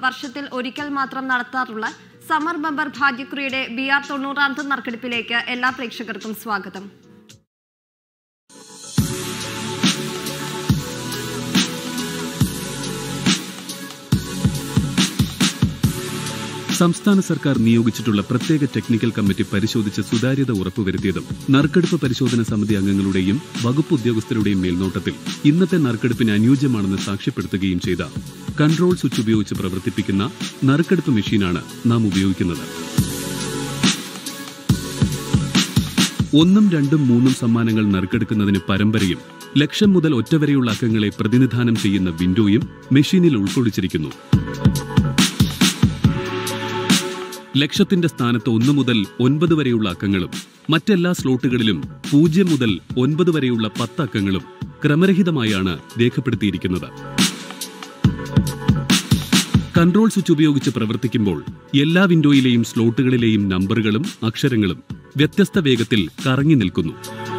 വർഷത്തിൽ ഒരിക്കൽ മാത്രം നടത്താറുള്ള സമ്മർ ബമ്പർ ഭാഗ്യക്കുറിയുടെ ബി ആർ തൊണ്ണൂറാമത്തെ നറുക്കെടുപ്പിലേക്ക് എല്ലാ പ്രേക്ഷകർക്കും സ്വാഗതം സംസ്ഥാന സർക്കാർ നിയോഗിച്ചിട്ടുള്ള പ്രത്യേക ടെക്നിക്കൽ കമ്മിറ്റി പരിശോധിച്ച് സുതാര്യത ഉറപ്പുവരുത്തിയതും നറുക്കെടുപ്പ് പരിശോധന സമിതി അംഗങ്ങളുടെയും വകുപ്പ് ഉദ്യോഗസ്ഥരുടെയും മേൽനോട്ടത്തിൽ ഇന്നത്തെ നറുക്കെടുപ്പിന് അനുയോജ്യമാണെന്ന് സാക്ഷ്യപ്പെടുത്തുകയും ചെയ്ത കൺട്രോൾ സ്വിച്ച് ഉപയോഗിച്ച് പ്രവർത്തിപ്പിക്കുന്ന നറുക്കെടുപ്പ് മെഷീനാണ് നാം ഉപയോഗിക്കുന്നത് ഒന്നും രണ്ടും മൂന്നും സമ്മാനങ്ങൾ നറുക്കെടുക്കുന്നതിന് പരമ്പരയും ലക്ഷം മുതൽ ഒറ്റ വരെയുള്ള അക്കങ്ങളെ പ്രതിനിധാനം ചെയ്യുന്ന വിൻഡോയും മെഷീനിൽ ഉൾക്കൊള്ളിച്ചിരിക്കുന്നു ലക്ഷത്തിന്റെ സ്ഥാനത്ത് ഒന്ന് മുതൽ ഒൻപത് വരെയുള്ള അക്കങ്ങളും മറ്റെല്ലാ സ്ലോട്ടുകളിലും പൂജ്യം മുതൽ ഒൻപത് വരെയുള്ള പത്ത് അക്കങ്ങളും ക്രമരഹിതമായാണ് രേഖപ്പെടുത്തിയിരിക്കുന്നത് കൺട്രോൾ സ്വിച്ച് ഉപയോഗിച്ച് പ്രവർത്തിക്കുമ്പോൾ എല്ലാ വിൻഡോയിലെയും സ്ലോട്ടുകളിലെയും നമ്പറുകളും അക്ഷരങ്ങളും വ്യത്യസ്ത വേഗത്തിൽ കറങ്ങി നിൽക്കുന്നു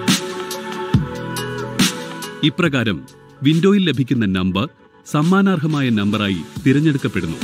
ഇപ്രകാരം വിൻഡോയിൽ ലഭിക്കുന്ന നമ്പർ സമ്മാനാർഹമായ നമ്പറായി തിരഞ്ഞെടുക്കപ്പെടുന്നു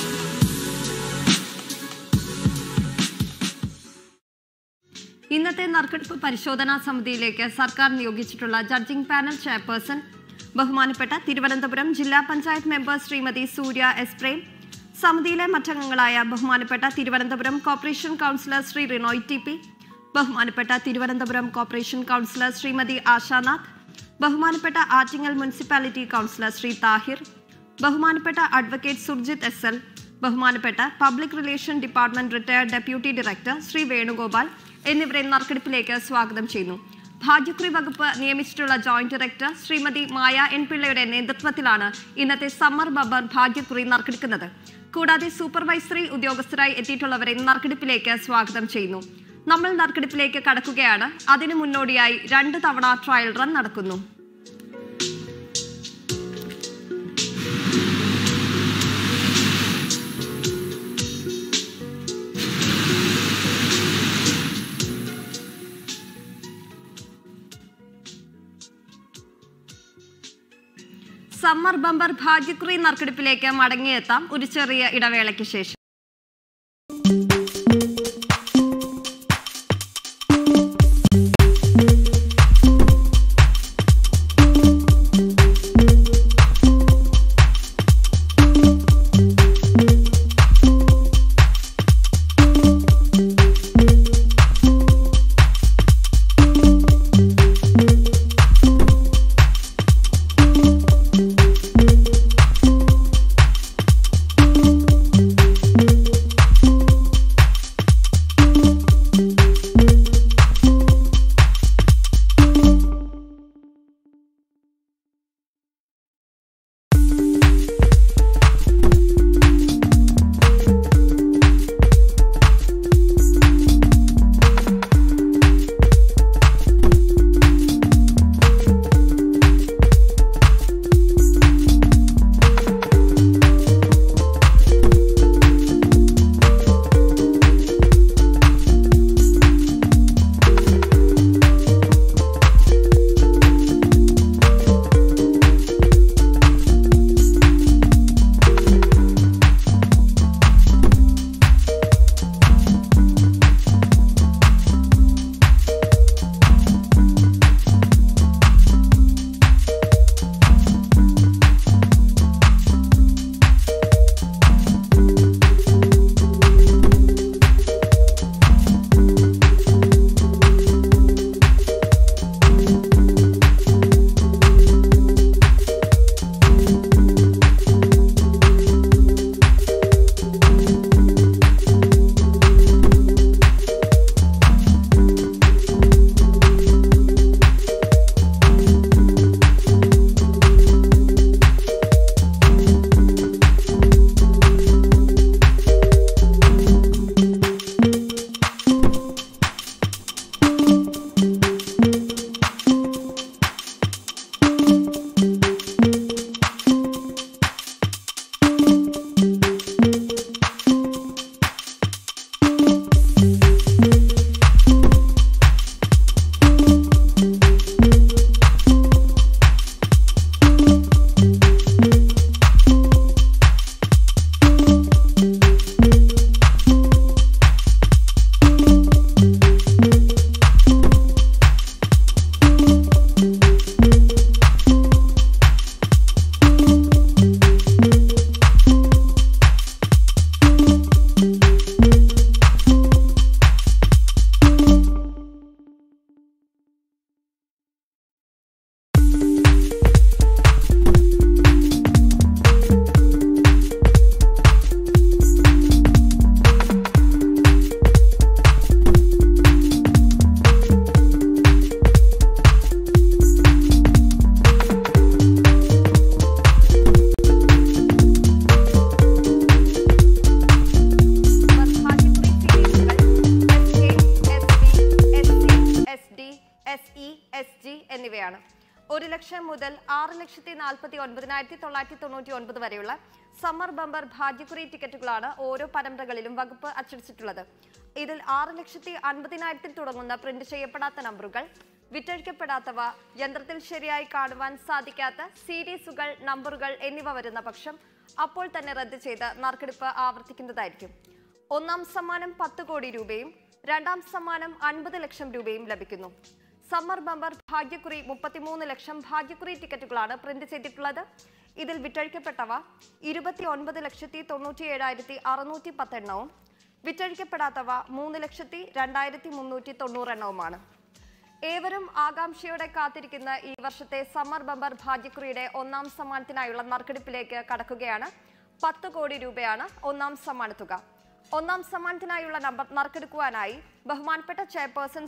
ഇന്നത്തെ നറുക്കെടുപ്പ് പരിശോധനാ സമിതിയിലേക്ക് സർക്കാർ നിയോഗിച്ചിട്ടുള്ള ജഡ്ജിംഗ് പാനൽ ചെയർപേഴ്സൺ ബഹുമാനപ്പെട്ട തിരുവനന്തപുരം ജില്ലാ പഞ്ചായത്ത് മെമ്പർ ശ്രീമതി സൂര്യ എസ് പ്രേം സമിതിയിലെ മറ്റംഗങ്ങളായ ബഹുമാനപ്പെട്ട Thiruvananthapuram corporation councillor Shri Rinoy T P ബഹുമാനപ്പെട്ട തിരുവനന്തപുരം കോർപ്പറേഷൻ കൗൺസിലർ ശ്രീമതി ആശാനാഥ് ബഹുമാനപ്പെട്ട ആറ്റിങ്ങൽ മുനിസിപ്പാലിറ്റി കൗൺസിലർ ശ്രീ താഹിർ ബഹുമാനപ്പെട്ട അഡ്വക്കേറ്റ് സുർജിത് എസ് എൽ ബഹുമാനപ്പെട്ട public relation department retired deputy director Shri Venugopal എന്നിവരെ നറുക്കെടുപ്പിലേക്ക് സ്വാഗതം ചെയ്യുന്നു ഭാഗ്യക്കുറി വകുപ്പ് നിയമിച്ചിട്ടുള്ള joint director Shrimati Maya N പിള്ളയുടെ നേതൃത്വത്തിലാണ് ഇന്നത്തെ സമ്മർ ബബർ ഭാഗ്യക്കുറി നറുക്കെടുക്കുന്നത് കൂടാതെ സൂപ്പർവൈസറി ഉദ്യോഗസ്ഥരായി എത്തിയിട്ടുള്ളവരെ നറുക്കെടുപ്പിലേക്ക് സ്വാഗതം ചെയ്യുന്നു നമ്മൾ നറുക്കെടുപ്പിലേക്ക് കടക്കുകയാണ് അതിനു മുന്നോടിയായി രണ്ട് തവണ ട്രയൽ റൺ നടക്കുന്നു സമ്മർ ബമ്പർ ഭാഗ്യക്കുറി നറുക്കെടുപ്പിലേക്ക് മടങ്ങിയെത്താം ഒരു ചെറിയ ഇടവേളയ്ക്ക് ശേഷം എസ് ഇ എസ് ജി എന്നിവയാണ് ഒരു ലക്ഷം മുതൽ ആറ് ലക്ഷത്തി നാൽപ്പത്തി ഒൻപതിനായിരത്തി തൊള്ളായിരത്തി തൊണ്ണൂറ്റി ഒൻപത് വരെയുള്ള സമ്മർ ബമ്പർ ഭാഗ്യക്കുറി ടിക്കറ്റുകളാണ് ഓരോ പരമ്പരകളിലും വകുപ്പ് അച്ചടിച്ചിട്ടുള്ളത് ഇതിൽ ആറ് ലക്ഷത്തി അൻപതിനായിരത്തിൽ തുടങ്ങുന്ന പ്രിന്റ് ചെയ്യപ്പെടാത്ത നമ്പറുകൾ വിറ്റഴിക്കപ്പെടാത്തവ യന്ത്രത്തിൽ ശരിയായി കാണുവാൻ സാധിക്കാത്ത സീരീസുകൾ നമ്പറുകൾ എന്നിവ വരുന്ന പക്ഷം അപ്പോൾ തന്നെ റദ്ദ് ചെയ്ത് നറുക്കെടുപ്പ് ആവർത്തിക്കുന്നതായിരിക്കും ഒന്നാം സമ്മാനം പത്ത് കോടി രൂപയും രണ്ടാം സമ്മാനം അൻപത് ലക്ഷം രൂപയും ലഭിക്കുന്നു സമ്മർ ബമ്പർ ഭാഗ്യക്കുറി മുപ്പത്തിമൂന്ന് ലക്ഷം ഭാഗ്യക്കുറി ടിക്കറ്റുകളാണ് പ്രിന്റ് ചെയ്തിട്ടുള്ളത് ഇതിൽ വിറ്റഴിക്കപ്പെട്ടവ ഇരുപത്തി ഒൻപത് ലക്ഷത്തി തൊണ്ണൂറ്റി ഏഴായിരത്തി അറുന്നൂറ്റി പത്തെണ്ണവും വിറ്റഴിക്കപ്പെടാത്തവ മൂന്ന് ലക്ഷത്തി രണ്ടായിരത്തി മുന്നൂറ്റി തൊണ്ണൂറെണ്ണവുമാണ് ഏവരും ആകാംക്ഷയോടെ കാത്തിരിക്കുന്ന ഈ വർഷത്തെ സമ്മർ ബമ്പർ ഭാഗ്യക്കുറിയുടെ ഒന്നാം സമ്മാനത്തിനായുള്ള നറുക്കെടുപ്പിലേക്ക് കടക്കുകയാണ് പത്ത് കോടി രൂപയാണ് ഒന്നാം സമ്മാനത്തുക ഒന്നാം സമ്മാനത്തിനായുള്ള നമ്പർ നറുക്കെടുക്കുവാനായി ബഹുമാനപ്പെട്ട ചെയർപേഴ്സൺ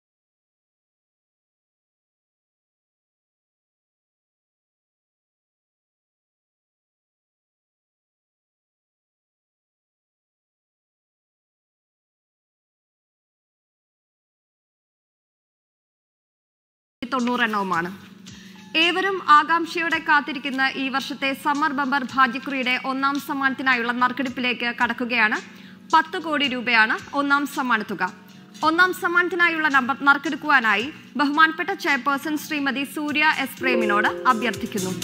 തൊണ്ണൂറെണ്ണവുമാണ് ഏവരും ആകാംക്ഷയോടെ കാത്തിരിക്കുന്ന ഈ വർഷത്തെ സമ്മർ ബമ്പർ ഭാഗ്യക്കുറിയുടെ ഒന്നാം സമ്മാനത്തിനായുള്ള നറുക്കെടുപ്പിലേക്ക് കടക്കുകയാണ് പത്ത് കോടി രൂപയാണ് ഒന്നാം സമ്മാനത്തുക ഒന്നാം സമ്മാനത്തിനായുള്ള നമ്പർ നറുക്കെടുക്കുവാനായി ബഹുമാനപ്പെട്ട ചെയർപേഴ്സൺ ശ്രീമതി സൂര്യ എസ് പ്രേമിനോട് അഭ്യർത്ഥിക്കുന്നു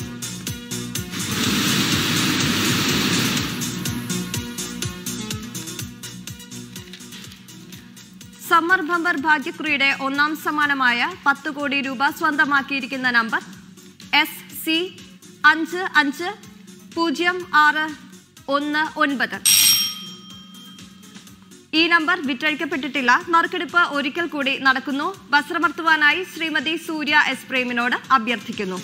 സമ്മർ ബമ്പർ ഭാഗ്യക്കുറിയുടെ ഒന്നാം സമ്മാനമായ പത്ത് കോടി രൂപ സ്വന്തമാക്കിയിരിക്കുന്ന നമ്പർ എസ് സി അഞ്ച് അഞ്ച് പൂജ്യം ആറ് ഒന്ന് ഒൻപത് ഈ നമ്പർ വിറ്റഴിക്കപ്പെട്ടിട്ടില്ല നറുക്കെടുപ്പ് ഒരിക്കൽ കൂടി നടക്കുന്നു വസ്ത്രമർത്തുവാനായി ശ്രീമതി സൂര്യ എസ് പ്രേമിനോട് അഭ്യർത്ഥിക്കുന്നു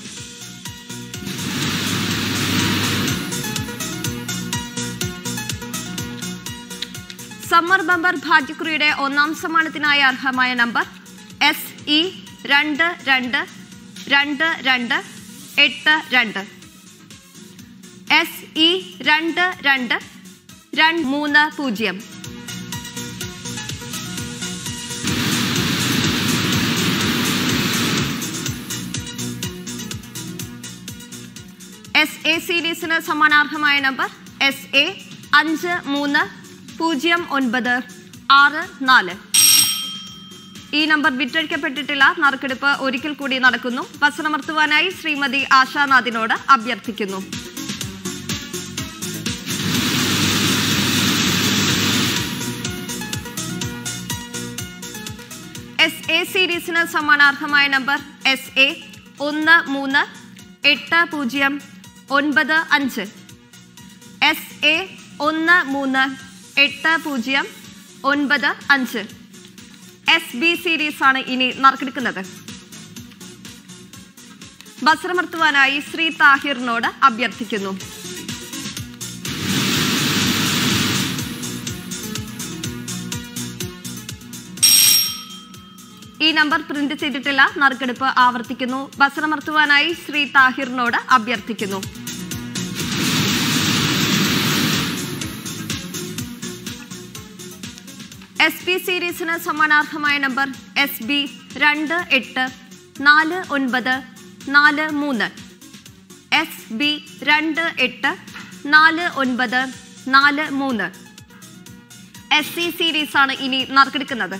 സമ്മർ ബമ്പർ ഭാഗ്യക്കുറിയുടെ ഒന്നാം സമ്മാനത്തിനായി അർഹമായ നമ്പർ എസ് ഇ രണ്ട് രണ്ട് രണ്ട് രണ്ട് എട്ട് രണ്ട് എസ് ഇ രണ്ട് രണ്ട് രണ്ട് മൂന്ന് പൂജ്യം എസ് എ സീരീസിന് സമ്മാനാർഹമായ നമ്പർ എസ് എ അഞ്ച് മൂന്ന് പൂജ്യം ഒൻപത് ആറ് നാല് ഈ നമ്പർ വിറ്റഴിക്കപ്പെട്ടിട്ടില്ല നറുക്കെടുപ്പ് ഒരിക്കൽ കൂടി നടക്കുന്നു വസനമർത്തുവാനായി ശ്രീമതി ആശാനാഥിനോട് അഭ്യർത്ഥിക്കുന്നു എസ് എ സീരീസിന് സമ്മാനാർഹമായ നമ്പർ എസ് എ ഒന്ന് മൂന്ന് എട്ട് പൂജ്യം ഒൻപത് അഞ്ച് എസ് എ ഒന്ന് മൂന്ന് എട്ട് പൂജ്യം ഒൻപത് അഞ്ച് എസ് ബി സീരീസ് ആണ് ഇനി നറുക്കെടുക്കുന്നത് വസ്ത്രമർത്തുവാനായി ശ്രീ താഹിറിനോട് അഭ്യർത്ഥിക്കുന്നു ഈ നമ്പർ പ്രിന്റ് ചെയ്തിട്ടില്ല നറുക്കെടുപ്പ് ആവർത്തിക്കുന്നു വസ്ത്രമർത്തുവാനായി ശ്രീ താഹിറിനോട് അഭ്യർത്ഥിക്കുന്നു എസ് പി സീരീസിന് സമ്മാനാർഹമായ നമ്പർ എസ് ബി രണ്ട് എട്ട് നാല് ഒൻപത് നാല് മൂന്ന് എസ് ബി രണ്ട് എട്ട് നാല് ഒൻപത് നാല് മൂന്ന് എസ് സി സീരീസ് ആണ് ഇനി നറുക്കെടുക്കുന്നത്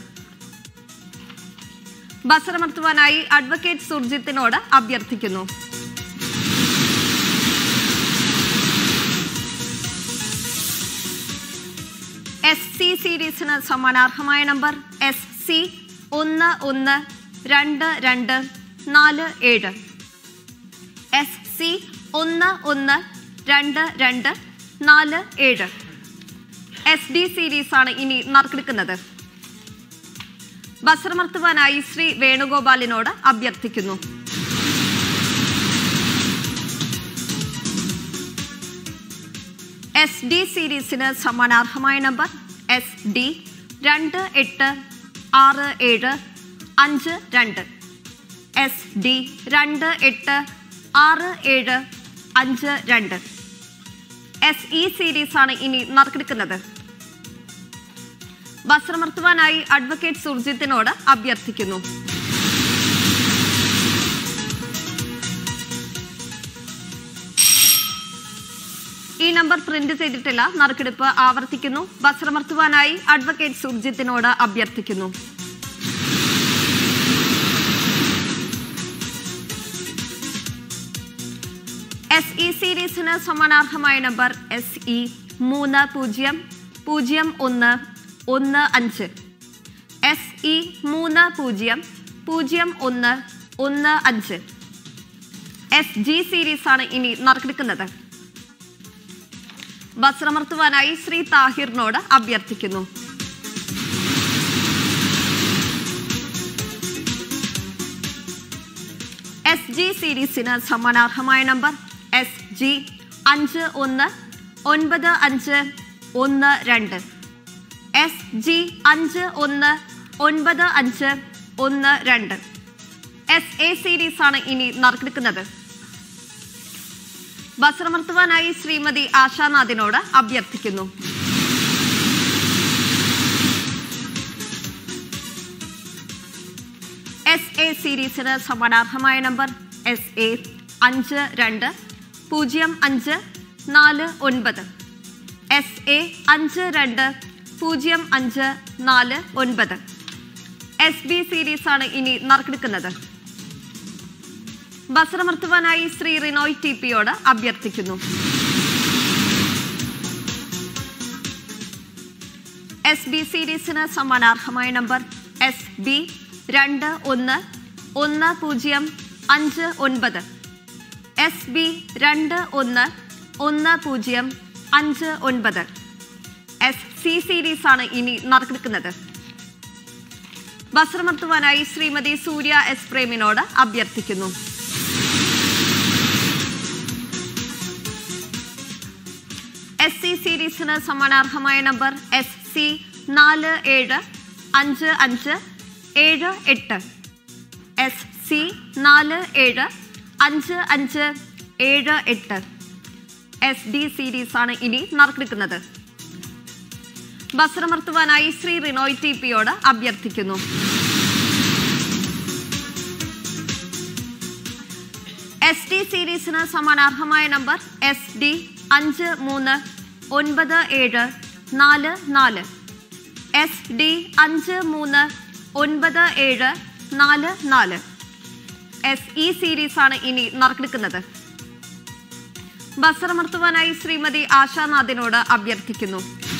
വസ്ത്രമർത്തുവാനായി അഡ്വക്കേറ്റ് സുർജിത്തിനോട് അഭ്യർത്ഥിക്കുന്നു എസ് സി സീരീസിന് സമ്മാനാർഹമായ നമ്പർ എസ് സി ഒന്ന് ഒന്ന് രണ്ട് രണ്ട് നാല് ഏഴ് എസ് സി ഒന്ന് ഒന്ന് രണ്ട് രണ്ട് നാല് ഏഴ് എസ് ഡി സീരീസ് ആണ് ഇനി നറുക്കെടുക്കുന്നത് വസ്ത്രമർത്തുവാനായി ശ്രീ വേണുഗോപാലിനോട് അഭ്യർത്ഥിക്കുന്നു എസ് ഡി സീരീസിന് സമ്മാനാർഹമായ നമ്പർ എസ് ഡി രണ്ട് എട്ട് ആറ് ഏഴ് അഞ്ച് രണ്ട് എസ് ഡി രണ്ട് എട്ട് ആറ് ഏഴ് അഞ്ച് രണ്ട് എസ് ഇ സീരീസ് ആണ് ഇനി നറുക്കെടുക്കുന്നത് വസ്ത്രമർത്തുവാനായി അഡ്വക്കേറ്റ് സുർജിത്തിനോട് അഭ്യർത്ഥിക്കുന്നു നമ്പർ പ്രിന്റ് ചെയ്തിട്ടില്ല നറുക്കെടുപ്പ് ആവർത്തിക്കുന്നു വസ്ത്രമർത്തുവാനായി അഡ്വക്കേറ്റ് സുർജിത്തിനോട് അഭ്യർത്ഥിക്കുന്നു എസ് ഇ സീരീസിന് സമ്മാനാർഹമായ നമ്പർ എസ് ഇ മൂന്ന് പൂജ്യം പൂജ്യം ഒന്ന് ഒന്ന് അഞ്ച് എസ് ഇ മൂന്ന് പൂജ്യം പൂജ്യം ഒന്ന് ഒന്ന് അഞ്ച് എസ് ജി സീരീസ് ആണ് ഇനി നറുക്കെടുക്കുന്നത് വസ്ത്രമർത്തുവാനായി ശ്രീ താഹിറിനോട് അഭ്യർത്ഥിക്കുന്നു എസ് ജി സീരീസിന് സമ്മാനാർഹമായ നമ്പർ എസ് ജി അഞ്ച് ഒന്ന് ഒൻപത് അഞ്ച് ഒന്ന് രണ്ട് എസ് ജി അഞ്ച് ഒന്ന് ഒൻപത് അഞ്ച് ഒന്ന് രണ്ട് എസ് എ സീരീസ് ആണ് ഇനി നറുക്കെടുക്കുന്നത് വസ്ത്രമർത്തുവാനായി ശ്രീമതി ആശാനാഥിനോട് അഭ്യർത്ഥിക്കുന്നു എസ് എ സീരീസിന് സമ്മാനാർഹമായ നമ്പർ എസ് എ അഞ്ച് രണ്ട് പൂജ്യം അഞ്ച് നാല് ഒൻപത് എസ് എ അഞ്ച് രണ്ട് പൂജ്യം അഞ്ച് നാല് ഒൻപത് എസ് ബി സീരീസ് ആണ് ഇനി നറുക്കെടുക്കുന്നത് വസ്ത്രമർത്തുവാനായി ശ്രീ റിനോയ് ടി പിയോട് അഭ്യർത്ഥിക്കുന്നു എസ് ബി സീരീസിന് സമ്മാനാർഹമായ നമ്പർ എസ് ബി രണ്ട് ഒന്ന് ഒന്ന് പൂജ്യം അഞ്ച് ഒൻപത് എസ് ബി രണ്ട് ഒന്ന് ഒന്ന് പൂജ്യം അഞ്ച് ഒൻപത് എസ് സി സീരീസ് ആണ് ഇനി നറുക്കെടുക്കുന്നത് വസ്ത്രമർത്തുവാനായി ശ്രീമതി സൂര്യ എസ് പ്രേമിനോട് അഭ്യർത്ഥിക്കുന്നു എസ് സി സീരീസിന് സമ്മാനാർഹമായ നമ്പർ എസ് സി നാല് ഏഴ് അഞ്ച് അഞ്ച് ഏഴ് എട്ട് എസ് സി നാല് ഏഴ് അഞ്ച് അഞ്ച് ഏഴ് എട്ട് എസ് ഡി സീരീസ് ആണ് ഇനി നറുക്കെടുക്കുന്നത് വസ്ത്രമർത്തുവാനായി ശ്രീ റിനോയ് ടി പിയോട് അഭ്യർത്ഥിക്കുന്നു എസ് ഡി സീരീസിന് സമാനാർഹമായ നമ്പർ എസ് ഡി അഞ്ച് മൂന്ന് ഒൻപത് ഏഴ് നാല് നാല് എസ് ഡി അഞ്ച് മൂന്ന് ഒൻപത് ഏഴ് നാല് നാല് എസ് ഇ സീരീസ് ആണ് ഇനി നറുക്കെടുക്കുന്നത് വസ്ത്രമർത്തുവാനായി ശ്രീമതി ആശാനാഥിനോട് അഭ്യർത്ഥിക്കുന്നു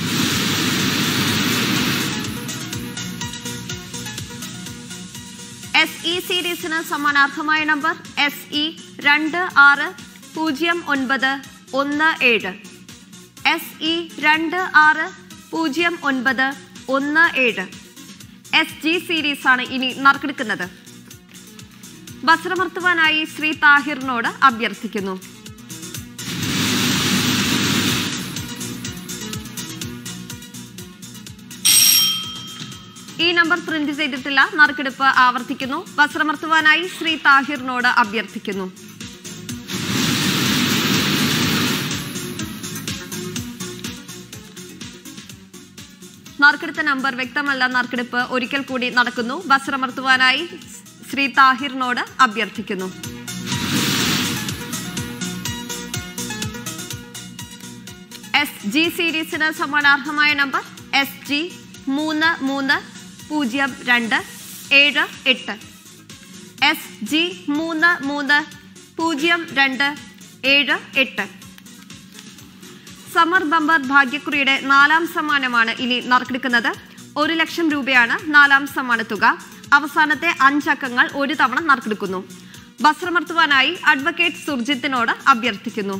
എസ് ഇ സീരീസിന് സമാനാർഹമായ നമ്പർ എസ് ഇ രണ്ട് ആറ് പൂജ്യം ഒൻപത് ഒന്ന് ഏഴ് എസ് ഇ രണ്ട് ആറ് പൂജ്യം ഒൻപത് ഒന്ന് ഏഴ് എസ് ജി സീരീസ് ആണ് ഇനി നറുക്കെടുക്കുന്നത് വസ്ത്രമർത്തുവാനായി ശ്രീ താഹിറിനോട് അഭ്യർത്ഥിക്കുന്നു ഈ നമ്പർ പ്രിന്റ് ചെയ്തിട്ടില്ല നറുക്കെടുപ്പ് ആവർത്തിക്കുന്നു വസ്ത്രമർത്തുവാനായി ശ്രീ താഹിറിനോട് അഭ്യർത്ഥിക്കുന്നു നറുക്കെടുത്ത നമ്പർ വ്യക്തമല്ല നറുക്കെടുപ്പ് ഒരിക്കൽ കൂടി നടക്കുന്നു വസ്ത്രമർത്തുവാനായി ശ്രീ താഹിറിനോട് അഭ്യർത്ഥിക്കുന്നു എസ് ജി സീരീസിന് സമ്മാനാർഹമായ നമ്പർ എസ് ജി മൂന്ന് മൂന്ന് പൂജ്യം രണ്ട് ഏഴ് എട്ട് എസ് ജി മൂന്ന് മൂന്ന് പൂജ്യം രണ്ട് ഏഴ് എട്ട് സമർ ബമ്പർ ഭാഗ്യക്കുറിയുടെ നാലാം സമ്മാനമാണ് ഇനി നറുക്കെടുക്കുന്നത് ഒരു ലക്ഷം രൂപയാണ് നാലാം സമ്മാന തുക അവസാനത്തെ അഞ്ചക്കങ്ങൾ ഒരു തവണ നറുക്കെടുക്കുന്നു വസ്ത്രമർത്തുവാനായി അഡ്വക്കേറ്റ് സുർജിത്തിനോട് അഭ്യർത്ഥിക്കുന്നു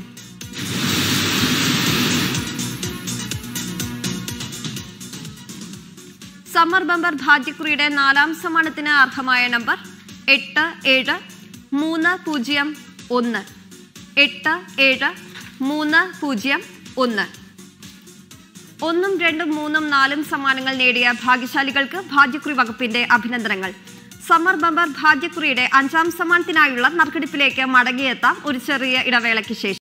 സമ്മർ ബമ്പർ ഭാഗ്യക്കുറിയുടെ നാലാം സമ്മാനത്തിന് അർഹമായ നമ്പർ എട്ട് ഏഴ് മൂന്ന് പൂജ്യം ഒന്ന് എട്ട് ഏഴ് മൂന്ന് പൂജ്യം ഒന്ന് ഒന്നും രണ്ടും മൂന്നും നാലും സമ്മാനങ്ങൾ നേടിയ ഭാഗ്യശാലികൾക്ക് ഭാഗ്യക്കുറി വകുപ്പിന്റെ അഭിനന്ദനങ്ങൾ സമ്മർ ബമ്പർ ഭാഗ്യക്കുറിയുടെ അഞ്ചാം സമ്മാനത്തിനായുള്ള നറുക്കെടുപ്പിലേക്ക് മടങ്ങിയെത്താം ഒരു ചെറിയ ഇടവേളയ്ക്ക് ശേഷം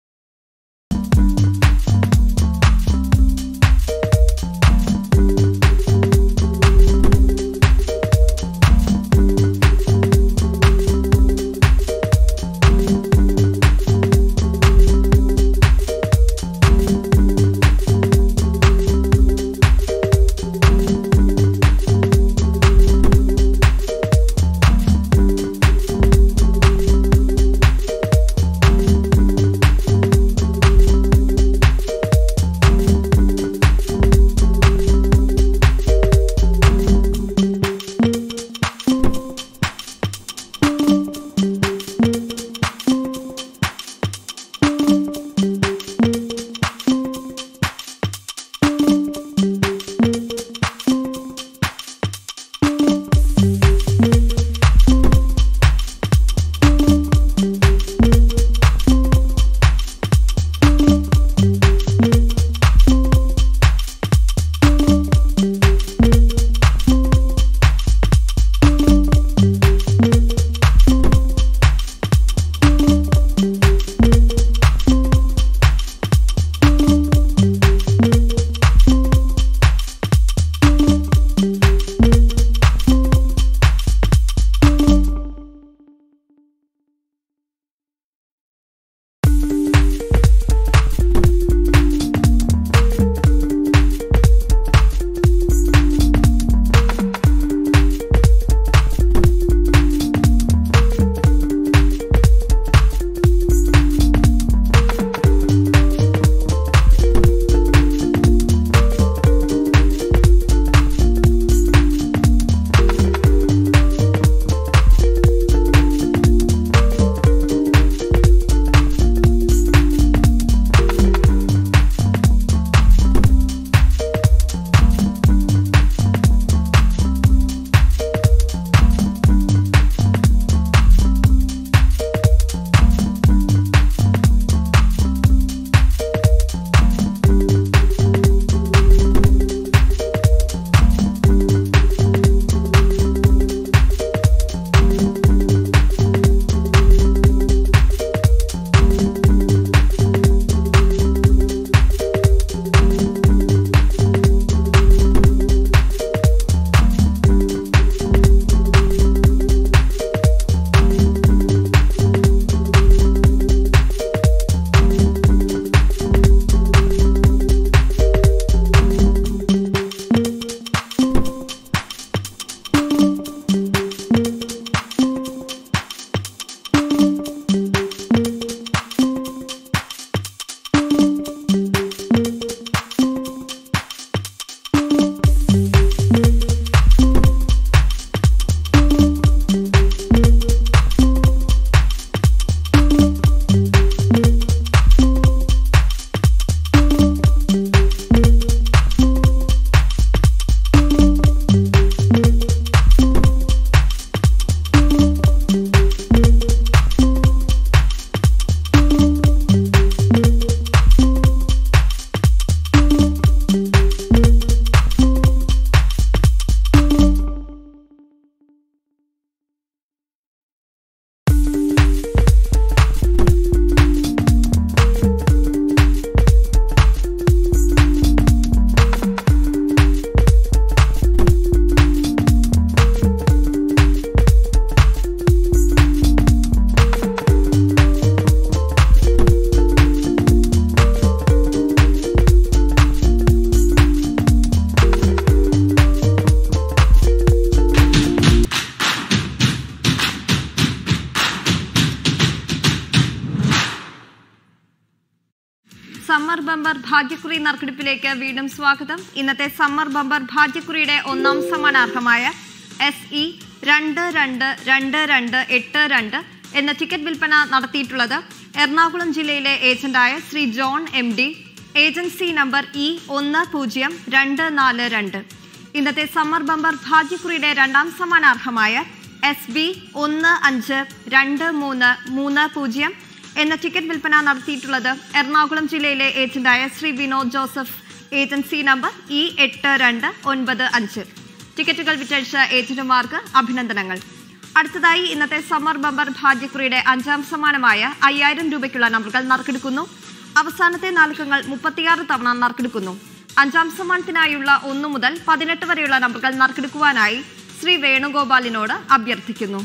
സമ്മർ ബമ്പർ ഭാഗ്യക്കുറി നറുക്കെടുപ്പിലേക്ക് വീണ്ടും സ്വാഗതം ഇന്നത്തെ സമ്മർ ബമ്പർ ഭാഗ്യക്കുറിയുടെ ഒന്നാം സമ്മാനാർഹമായ എസ് ഇ രണ്ട് രണ്ട് രണ്ട് രണ്ട് എട്ട് രണ്ട് എന്ന ടിക്കറ്റ് വിൽപ്പന നടത്തിയിട്ടുള്ളത് എറണാകുളം ജില്ലയിലെ ഏജന്റായ Shri John M D agency number E ഒന്ന് പൂജ്യം രണ്ട് നാല് രണ്ട് ഇന്നത്തെ സമ്മർ ബമ്പർ ഭാഗ്യക്കുറിയുടെ രണ്ടാം സമ്മാനാർഹമായ എസ് ബി ഒന്ന് അഞ്ച് രണ്ട് മൂന്ന് മൂന്ന് പൂജ്യം എന്ന ടിക്കറ്റ് വിൽപ്പന നടത്തിയിട്ടുള്ളത് എറണാകുളം ജില്ലയിലെ ഏജന്റായ Shri Vinod Joseph agency number E എട്ട് രണ്ട് ഒൻപത് അഞ്ച് ടിക്കറ്റുകൾ വിറ്റഴിച്ച ഏജന്റുമാർക്ക് അഭിനന്ദനങ്ങൾ അടുത്തതായി ഇന്നത്തെ സമ്മർ ബമ്പർ ഭാഗ്യക്കുറിയുടെ അഞ്ചാം സമ്മാനമായ അയ്യായിരം രൂപയ്ക്കുള്ള നമ്പറുകൾ നറുക്കെടുക്കുന്നു അവസാനത്തെ നാലുക്കങ്ങൾ മുപ്പത്തിയാറ് തവണ നറുക്കെടുക്കുന്നു അഞ്ചാം സമ്മാനത്തിനായുള്ള ഒന്നു മുതൽ പതിനെട്ട് വരെയുള്ള നമ്പറുകൾ നറുക്കെടുക്കുവാനായി ശ്രീ വേണുഗോപാലിനോട് അഭ്യർത്ഥിക്കുന്നു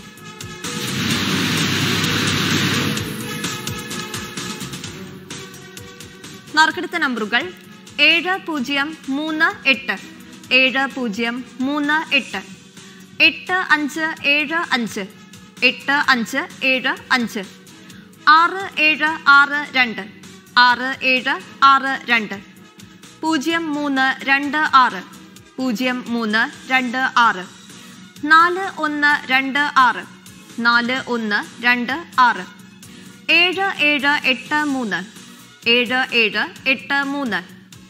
നറുക്കെടുത്ത നമ്പറുകൾ ഏഴ് പൂജ്യം മൂന്ന് എട്ട് ഏഴ് പൂജ്യം മൂന്ന് എട്ട് എട്ട് അഞ്ച് ഏഴ് അഞ്ച് എട്ട് അഞ്ച് ഏഴ് അഞ്ച് ആറ് ഏഴ് ആറ് രണ്ട് ആറ് ഏഴ് ആറ് രണ്ട് പൂജ്യം മൂന്ന് രണ്ട് ആറ് പൂജ്യം മൂന്ന് രണ്ട് ആറ് നാല് ഒന്ന് രണ്ട് ആറ് നാല് ഒന്ന് രണ്ട് ആറ് ഏഴ് ഏഴ് എട്ട് മൂന്ന് ഏഴ് ഏഴ് എട്ട് മൂന്ന്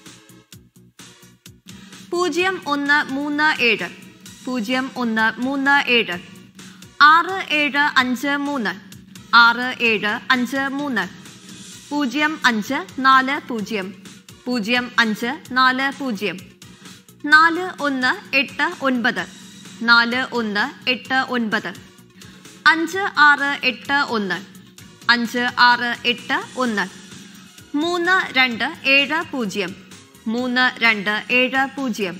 പൂജ്യം ഒന്ന് മൂന്ന് ഏഴ് പൂജ്യം ഒന്ന് മൂന്ന് ഏഴ് ആറ് ഏഴ് അഞ്ച് മൂന്ന് ആറ് ഏഴ് അഞ്ച് മൂന്ന് പൂജ്യം അഞ്ച് നാല് പൂജ്യം പൂജ്യം അഞ്ച് നാല് പൂജ്യം നാല് ഒന്ന് എട്ട് ഒൻപത് നാല് ഒന്ന് എട്ട് ഒൻപത് അഞ്ച് ആറ് എട്ട് ഒന്ന് അഞ്ച് ആറ് എട്ട് ഒന്ന് മൂന്ന് രണ്ട് ഏഴ് പൂജ്യം മൂന്ന് രണ്ട് ഏഴ് പൂജ്യം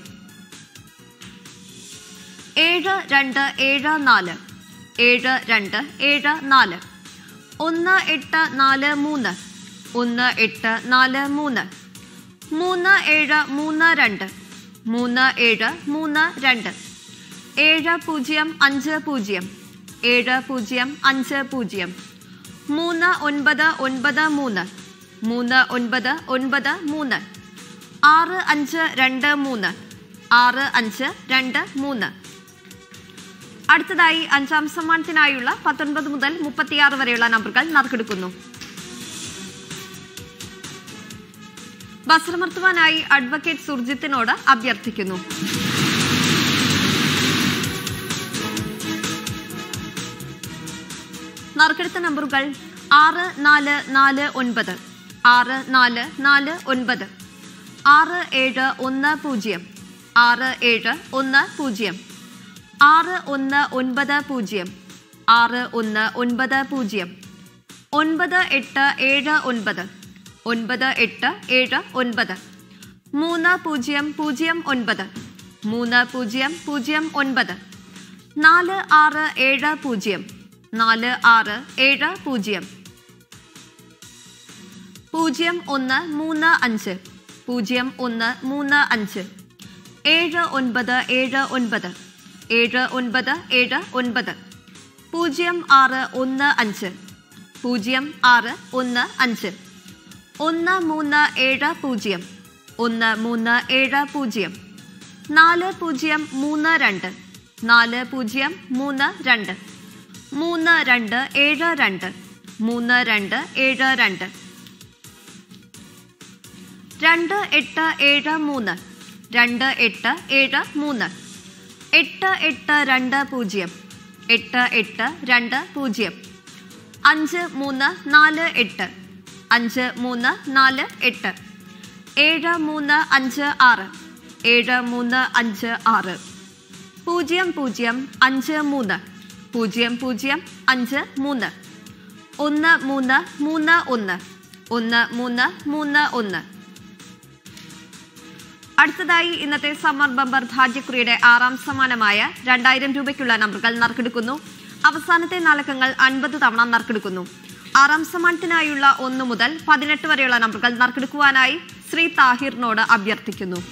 ഏഴ് രണ്ട് ഏഴ് നാല് ഏഴ് രണ്ട് ഏഴ് നാല് ഒന്ന് എട്ട് നാല് മൂന്ന് ഒന്ന് എട്ട് നാല് മൂന്ന് മൂന്ന് ഏഴ് മൂന്ന് രണ്ട് മൂന്ന് ഏഴ് മൂന്ന് രണ്ട് ഏഴ് പൂജ്യം അഞ്ച് പൂജ്യം ഏഴ് പൂജ്യം അഞ്ച് പൂജ്യം മൂന്ന് ഒൻപത് ഒൻപത് മൂന്ന് മൂന്ന് ഒൻപത് ഒൻപത് മൂന്ന് ആറ് അഞ്ച് രണ്ട് മൂന്ന് ആറ് അഞ്ച് രണ്ട് മൂന്ന് അടുത്തതായി അഞ്ചാം സമ്മാനത്തിനായുള്ള പത്തൊൻപത് മുതൽ മുപ്പത്തിയാറ് വരെയുള്ള നമ്പറുകൾ നറുക്കെടുക്കുന്നു ബസ്രമർത്തുവാനായി അഡ്വക്കേറ്റ് സുർജിത്തിനോട് അഭ്യർത്ഥിക്കുന്നു നറുക്കെടുത്ത നമ്പറുകൾ ആറ് നാല് നാല് ഒൻപത് ആറ് നാല് നാല് ഒൻപത് ആറ് ഏഴ് ഒന്ന് പൂജ്യം ആറ് ഏഴ് ഒന്ന് പൂജ്യം ആറ് ഒന്ന് ഒൻപത് പൂജ്യം ആറ് ഒന്ന് ഒൻപത് പൂജ്യം ഒൻപത് എട്ട് ഏഴ് ഒൻപത് ഒൻപത് എട്ട് ഏഴ് ഒൻപത് മൂന്ന് പൂജ്യം പൂജ്യം ഒൻപത് മൂന്ന് പൂജ്യം പൂജ്യം ഒൻപത് നാല് ആറ് ഏഴ് പൂജ്യം നാല് ആറ് ഏഴ് പൂജ്യം പൂജ്യം ഒന്ന് മൂന്ന് അഞ്ച് പൂജ്യം ഒന്ന് മൂന്ന് അഞ്ച് ഏഴ് ഒൻപത് ഏഴ് ഒൻപത് ഏഴ് ഒൻപത് ഏഴ് ഒൻപത് പൂജ്യം ആറ് ഒന്ന് അഞ്ച് പൂജ്യം ആറ് ഒന്ന് അഞ്ച് ഒന്ന് മൂന്ന് ഏഴ് പൂജ്യം ഒന്ന് മൂന്ന് ഏഴ് പൂജ്യം നാല് പൂജ്യം മൂന്ന് രണ്ട് നാല് പൂജ്യം മൂന്ന് രണ്ട് മൂന്ന് രണ്ട് ഏഴ് രണ്ട് മൂന്ന് രണ്ട് ഏഴ് രണ്ട് രണ്ട് എട്ട് ഏഴ് മൂന്ന് രണ്ട് എട്ട് ഏഴ് മൂന്ന് എട്ട് എട്ട് രണ്ട് പൂജ്യം എട്ട് എട്ട് രണ്ട് പൂജ്യം അഞ്ച് മൂന്ന് നാല് എട്ട് അഞ്ച് മൂന്ന് നാല് എട്ട് ഏഴ് മൂന്ന് അഞ്ച് ആറ് ഏഴ് മൂന്ന് അഞ്ച് ആറ് പൂജ്യം പൂജ്യം അഞ്ച് മൂന്ന് പൂജ്യം പൂജ്യം അഞ്ച് മൂന്ന് ഒന്ന് മൂന്ന് മൂന്ന് ഒന്ന് ഒന്ന് മൂന്ന് മൂന്ന് ഒന്ന് അടുത്തതായി ഇന്നത്തെ സമ്മർ ബമ്പർ ഭാഗ്യക്കുറിയുടെ ആറാം സമ്മാനമായ രണ്ടായിരം രൂപയ്ക്കുള്ള നമ്പറുകൾ നറുക്കെടുക്കുന്നു അവസാനത്തെ നാലക്കങ്ങൾ അൻപത് തവണ നറുക്കെടുക്കുന്നു ആറാം സമ്മാനത്തിനായുള്ള ഒന്നു മുതൽ പതിനെട്ട് വരെയുള്ള നമ്പറുകൾ നറുക്കെടുക്കുവാനായി ശ്രീ താഹിറിനോട് അഭ്യർത്ഥിക്കുന്നു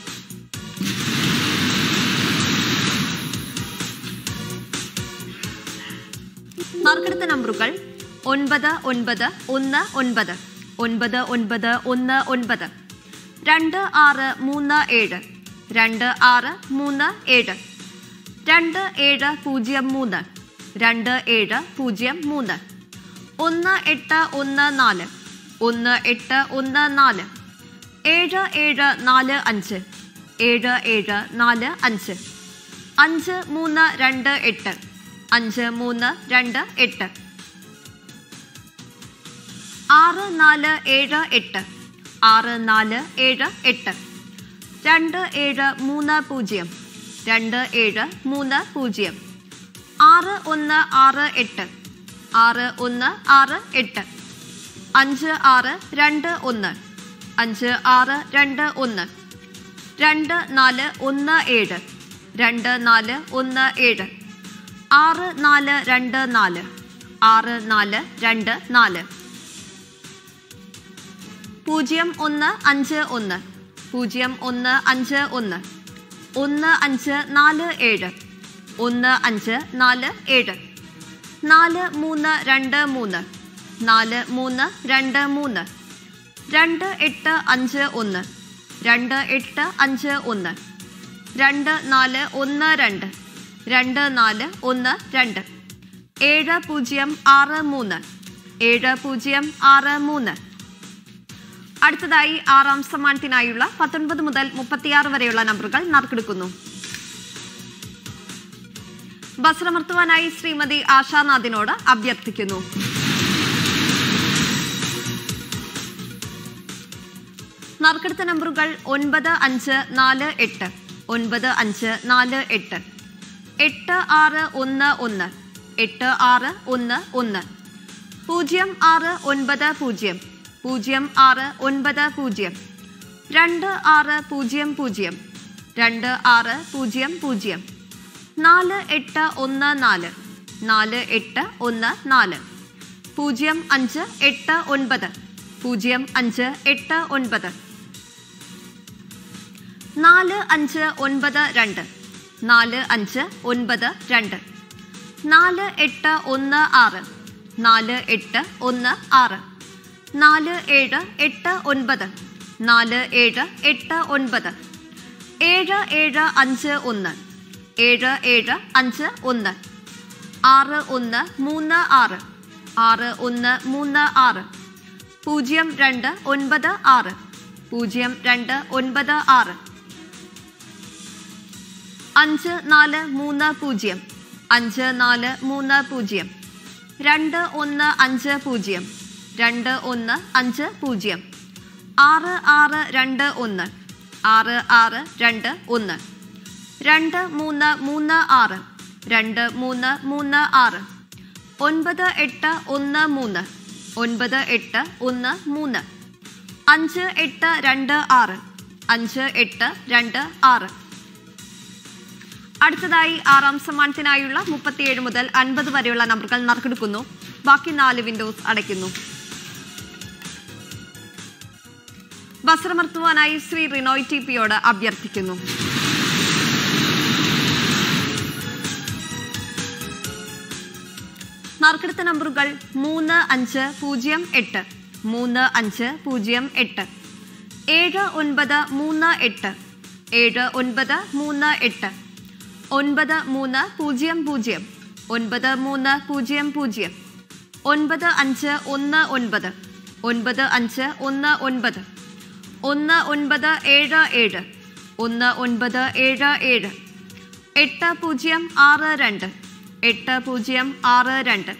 നറുക്കെടുത്ത നമ്പറുകൾ ഒൻപത് ഒൻപത് ഒന്ന് ഒൻപത് ഒൻപത് ഒൻപത് ഒന്ന് ഒൻപത് രണ്ട് ആറ് മൂന്ന് ഏഴ് രണ്ട് ആറ് മൂന്ന് ഏഴ് രണ്ട് ഏഴ് പൂജ്യം മൂന്ന് രണ്ട് ഏഴ് പൂജ്യം മൂന്ന് ഒന്ന് എട്ട് ഒന്ന് നാല് ഒന്ന് എട്ട് ഒന്ന് നാല് ഏഴ് ഏഴ് നാല് അഞ്ച് ഏഴ് ഏഴ് നാല് അഞ്ച് അഞ്ച് മൂന്ന് രണ്ട് എട്ട് അഞ്ച് മൂന്ന് രണ്ട് എട്ട് ആറ് നാല് ഏഴ് എട്ട് ആറ് നാല് ഏഴ് എട്ട് രണ്ട് ഏഴ് മൂന്ന് പൂജ്യം രണ്ട് ഏഴ് മൂന്ന് പൂജ്യം ആറ് ഒന്ന് ആറ് എട്ട് ആറ് ഒന്ന് ആറ് എട്ട് അഞ്ച് ആറ് രണ്ട് ഒന്ന് അഞ്ച് ആറ് രണ്ട് ഒന്ന് രണ്ട് നാല് ഒന്ന് ഏഴ് രണ്ട് നാല് ഒന്ന് ഏഴ് ആറ് നാല് രണ്ട് നാല് ആറ് നാല് രണ്ട് നാല് പൂജ്യം ഒന്ന് അഞ്ച് ഒന്ന് പൂജ്യം ഒന്ന് അഞ്ച് ഒന്ന് ഒന്ന് അഞ്ച് നാല് ഏഴ് ഒന്ന് അഞ്ച് നാല് ഏഴ് നാല് മൂന്ന് രണ്ട് മൂന്ന് നാല് മൂന്ന് രണ്ട് മൂന്ന് രണ്ട് എട്ട് അഞ്ച് ഒന്ന് രണ്ട് എട്ട് അഞ്ച് ഒന്ന് രണ്ട് നാല് ഒന്ന് രണ്ട് രണ്ട് നാല് ഒന്ന് രണ്ട് ഏഴ് പൂജ്യം ആറ് മൂന്ന് ഏഴ് പൂജ്യം ആറ് മൂന്ന് അടുത്തതായി ആറാം സമ്മാനത്തിനായുള്ള പത്തൊൻപത് മുതൽ മുപ്പത്തിയാറ് വരെയുള്ള നമ്പറുകൾ നറുക്കെടുക്കുന്നു ബസ്രമർത്തുവാനായി ശ്രീമതി ആശാനാഥിനോട് അഭ്യർത്ഥിക്കുന്നു നറുക്കെടുത്ത നമ്പറുകൾ ഒൻപത് അഞ്ച് നാല് എട്ട് ഒൻപത് അഞ്ച് നാല് എട്ട് എട്ട് ആറ് ഒന്ന് ഒന്ന് എട്ട് ആറ് ഒന്ന് ഒന്ന് പൂജ്യം ആറ് ഒൻപത് പൂജ്യം പൂജ്യം ആറ് ഒൻപത് പൂജ്യം രണ്ട് ആറ് പൂജ്യം പൂജ്യം രണ്ട് ആറ് പൂജ്യം പൂജ്യം നാല് എട്ട് ഒന്ന് നാല് നാല് എട്ട് ഒന്ന് നാല് പൂജ്യം അഞ്ച് എട്ട് ഒൻപത് പൂജ്യം അഞ്ച് എട്ട് ഒൻപത് നാല് അഞ്ച് ഒൻപത് രണ്ട് നാല് അഞ്ച് ഒൻപത് രണ്ട് നാല് എട്ട് ഒന്ന് ആറ് നാല് എട്ട് ഒന്ന് ആറ് നാല് ഏഴ് എട്ട് ഒൻപത് നാല് ഏഴ് എട്ട് ഒൻപത് ഏഴ് ഏഴ് അഞ്ച് ഒന്ന് ഏഴ് ഏഴ് അഞ്ച് ഒന്ന് ആറ് ഒന്ന് മൂന്ന് ആറ് ആറ് ഒന്ന് മൂന്ന് ആറ് പൂജ്യം രണ്ട് ഒൻപത് ആറ് പൂജ്യം രണ്ട് ഒൻപത് ആറ് അഞ്ച് നാല് മൂന്ന് പൂജ്യം അഞ്ച് നാല് മൂന്ന് പൂജ്യം രണ്ട് ഒന്ന് അഞ്ച് പൂജ്യം രണ്ട് ഒന്ന് അഞ്ച് പൂജ്യം ആറ് ആറ് രണ്ട് ഒന്ന് ആറ് ആറ് രണ്ട് ഒന്ന് രണ്ട് മൂന്ന് മൂന്ന് ആറ് രണ്ട് മൂന്ന് മൂന്ന് ആറ് ഒൻപത് എട്ട് ഒന്ന് മൂന്ന് ഒൻപത് എട്ട് ഒന്ന് മൂന്ന് അഞ്ച് എട്ട് രണ്ട് ആറ് അഞ്ച് എട്ട് രണ്ട് ആറ് അടുത്തതായി ആറാം സമ്മാനത്തിനായുള്ള മുപ്പത്തിയേഴ് മുതൽ അൻപത് വരെയുള്ള നമ്പറുകൾ നറുക്കെടുക്കുന്നു ബാക്കി നാല് വിൻഡോസ് അടയ്ക്കുന്നു വസ്ത്രമർത്തുവാനായി ശ്രീ റിനോയ് ടി പിയോട് അഭ്യർത്ഥിക്കുന്നു നറുക്കെടുത്ത നമ്പറുകൾ മൂന്ന് അഞ്ച് പൂജ്യം എട്ട് മൂന്ന് അഞ്ച് പൂജ്യം എട്ട് ഏഴ് ഒൻപത് മൂന്ന് എട്ട് ഏഴ് ഒൻപത് മൂന്ന് എട്ട് ഒൻപത് മൂന്ന് പൂജ്യം പൂജ്യം ഒൻപത് മൂന്ന് പൂജ്യം പൂജ്യം ഒൻപത് അഞ്ച് ഒന്ന് ഒൻപത് ഒൻപത് അഞ്ച് ഒന്ന് ഒൻപത് ഒന്ന് ഒൻപത് ഏഴ് ഏഴ് ഒന്ന് ഒൻപത് ഏഴ് ഏഴ് എട്ട് പൂജ്യം ആറ് രണ്ട് എട്ട് പൂജ്യം ആറ് രണ്ട്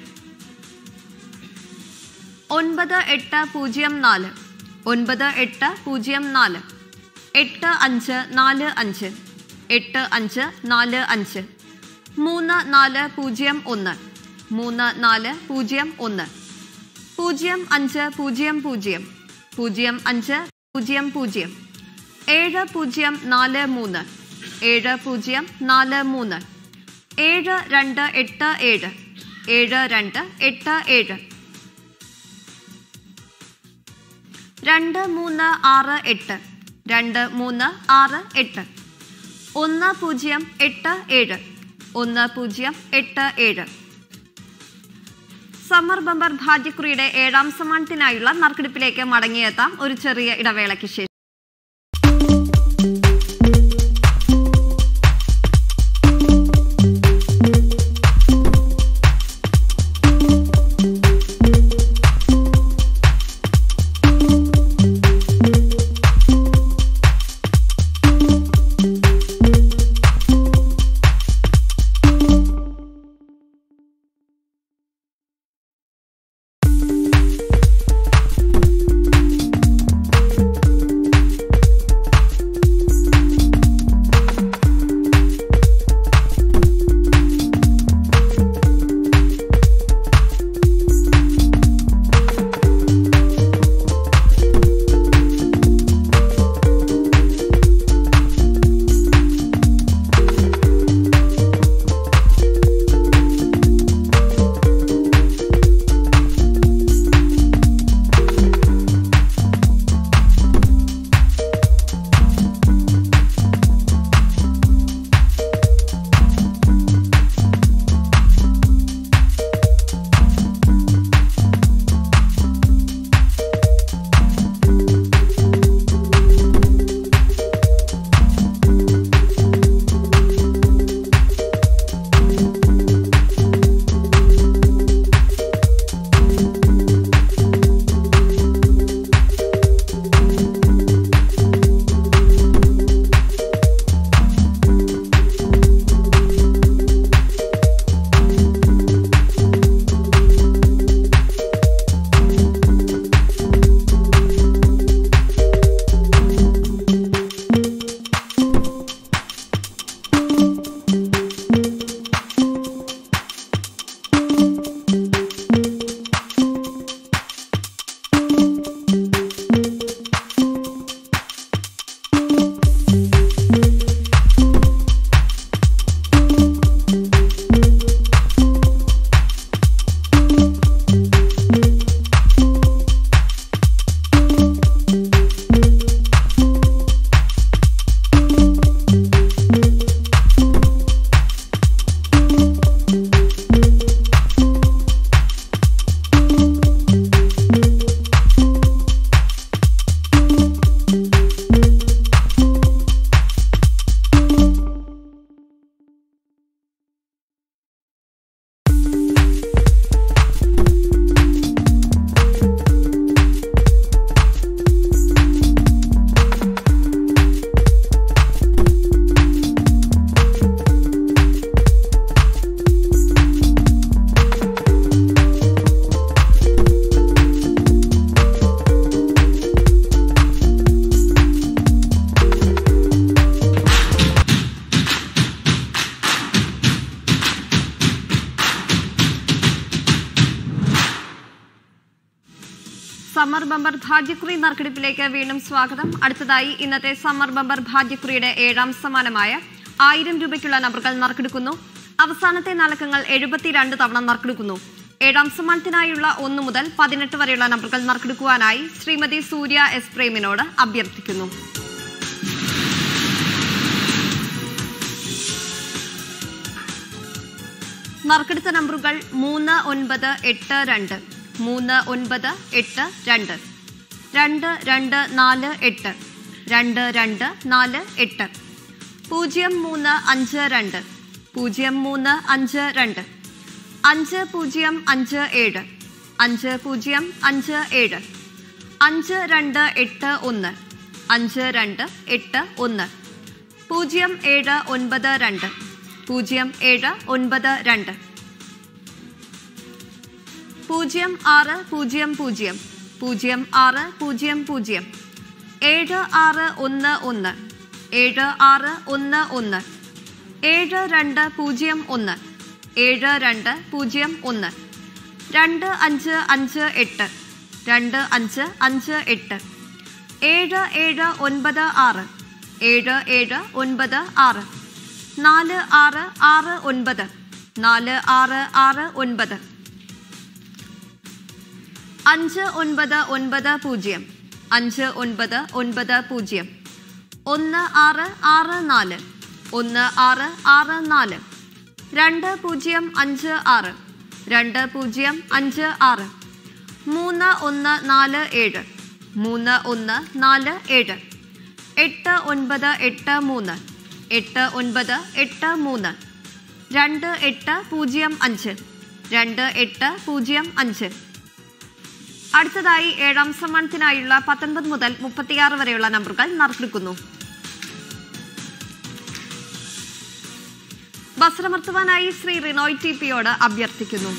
ഒൻപത് എട്ട് പൂജ്യം നാല് ഒൻപത് എട്ട് പൂജ്യം നാല് എട്ട് അഞ്ച് നാല് അഞ്ച് എട്ട് അഞ്ച് നാല് അഞ്ച് മൂന്ന് നാല് പൂജ്യം ഒന്ന് മൂന്ന് നാല് പൂജ്യം ഒന്ന് പൂജ്യം അഞ്ച് പൂജ്യം പൂജ്യം പൂജ്യം അഞ്ച് പൂജ്യം പൂജ്യം ഏഴ് പൂജ്യം നാല് മൂന്ന് ഏഴ് പൂജ്യം നാല് മൂന്ന് ഏഴ് രണ്ട് എട്ട് ഏഴ് ഏഴ് രണ്ട് എട്ട് ഏഴ് രണ്ട് മൂന്ന് ആറ് എട്ട് രണ്ട് മൂന്ന് ആറ് എട്ട് ഒന്ന് പൂജ്യം എട്ട് ഏഴ് ഒന്ന് പൂജ്യം എട്ട് ഏഴ് സമ്മർ ബമ്പർ ഭാഗ്യക്കുറിയുടെ ഏഴാം സമ്മാനത്തിനായുള്ള നറുക്കെടുപ്പിലേക്ക് മടങ്ങിയെത്താം ഒരു ചെറിയ ഇടവേളയ്ക്ക് ശേഷം സമ്മർ ബമ്പർ ഭാഗ്യക്കുറി നറുക്കെടുപ്പിലേക്ക് വീണ്ടും സ്വാഗതം അടുത്തതായി ഇന്നത്തെ സമ്മർ ബമ്പർ ഭാഗ്യക്കുറിയുടെ ഏഴാം സമ്മാനമായ ആയിരം രൂപയ്ക്കുള്ള നമ്പറുകൾ നറുക്കെടുക്കുന്നു അവസാനത്തെ നാലക്കങ്ങൾ എഴുപത്തിരണ്ട് തവണ നറുക്കെടുക്കുന്നു ഏഴാം സമ്മാനത്തിനായുള്ള ഒന്ന് മുതൽ പതിനെട്ട് വരെയുള്ള നമ്പറുകൾ നറുക്കെടുക്കുവാനായി ശ്രീമതി സൂര്യ എസ് പ്രേമിനോട് അഭ്യർത്ഥിക്കുന്നു നറുക്കെടുത്ത നമ്പറുകൾ മൂന്ന് ഒൻപത് എട്ട് രണ്ട് മൂന്ന് ഒൻപത് എട്ട് രണ്ട് രണ്ട് രണ്ട് നാല് എട്ട് രണ്ട് രണ്ട് നാല് എട്ട് പൂജ്യം മൂന്ന് അഞ്ച് രണ്ട് പൂജ്യം മൂന്ന് അഞ്ച് രണ്ട് അഞ്ച് പൂജ്യം അഞ്ച് ഏഴ് അഞ്ച് പൂജ്യം അഞ്ച് ഏഴ് അഞ്ച് രണ്ട് എട്ട് ഒന്ന് അഞ്ച് രണ്ട് എട്ട് ഒന്ന് പൂജ്യം ഏഴ് ഒൻപത് രണ്ട് പൂജ്യം ഏഴ് ഒൻപത് രണ്ട് പൂജ്യം ആറ് പൂജ്യം പൂജ്യം പൂജ്യം ആറ് പൂജ്യം പൂജ്യം ഏഴ് ആറ് ഒന്ന് ഒന്ന് ഏഴ് ആറ് ഒന്ന് ഒന്ന് ഏഴ് രണ്ട് പൂജ്യം ഒന്ന് ഏഴ് രണ്ട് പൂജ്യം ഒന്ന് രണ്ട് അഞ്ച് അഞ്ച് എട്ട് രണ്ട് അഞ്ച് അഞ്ച് എട്ട് ഏഴ് ഏഴ് ഒൻപത് ആറ് ഏഴ് ഏഴ് ഒൻപത് ആറ് നാല് ആറ് ആറ് ഒൻപത് നാല് ആറ് ആറ് ഒൻപത് അഞ്ച് ഒൻപത് ഒൻപത് പൂജ്യം അഞ്ച് ഒൻപത് ഒൻപത് പൂജ്യം ഒന്ന് ആറ് ആറ് നാല് ഒന്ന് ആറ് ആറ് നാല് രണ്ട് പൂജ്യം അഞ്ച് ആറ് രണ്ട് പൂജ്യം അഞ്ച് ആറ് മൂന്ന് ഒന്ന് നാല് ഏഴ് മൂന്ന് ഒന്ന് നാല് ഏഴ് എട്ട് ഒൻപത് എട്ട് മൂന്ന് എട്ട് ഒൻപത് എട്ട് മൂന്ന് രണ്ട് എട്ട് പൂജ്യം അഞ്ച് രണ്ട് എട്ട് പൂജ്യം അഞ്ച് അടുത്തതായി ഏഴാം സമ്മാനത്തിനായുള്ള പത്തൊൻപത് മുതൽ മുപ്പത്തിയാറ് വരെയുള്ള നമ്പറുകൾ നറുക്കെടുക്കുന്നു വസ്ത്രമർത്തുവാനായി ശ്രീ റിനോയ് ടി പിയോട് അഭ്യർത്ഥിക്കുന്നു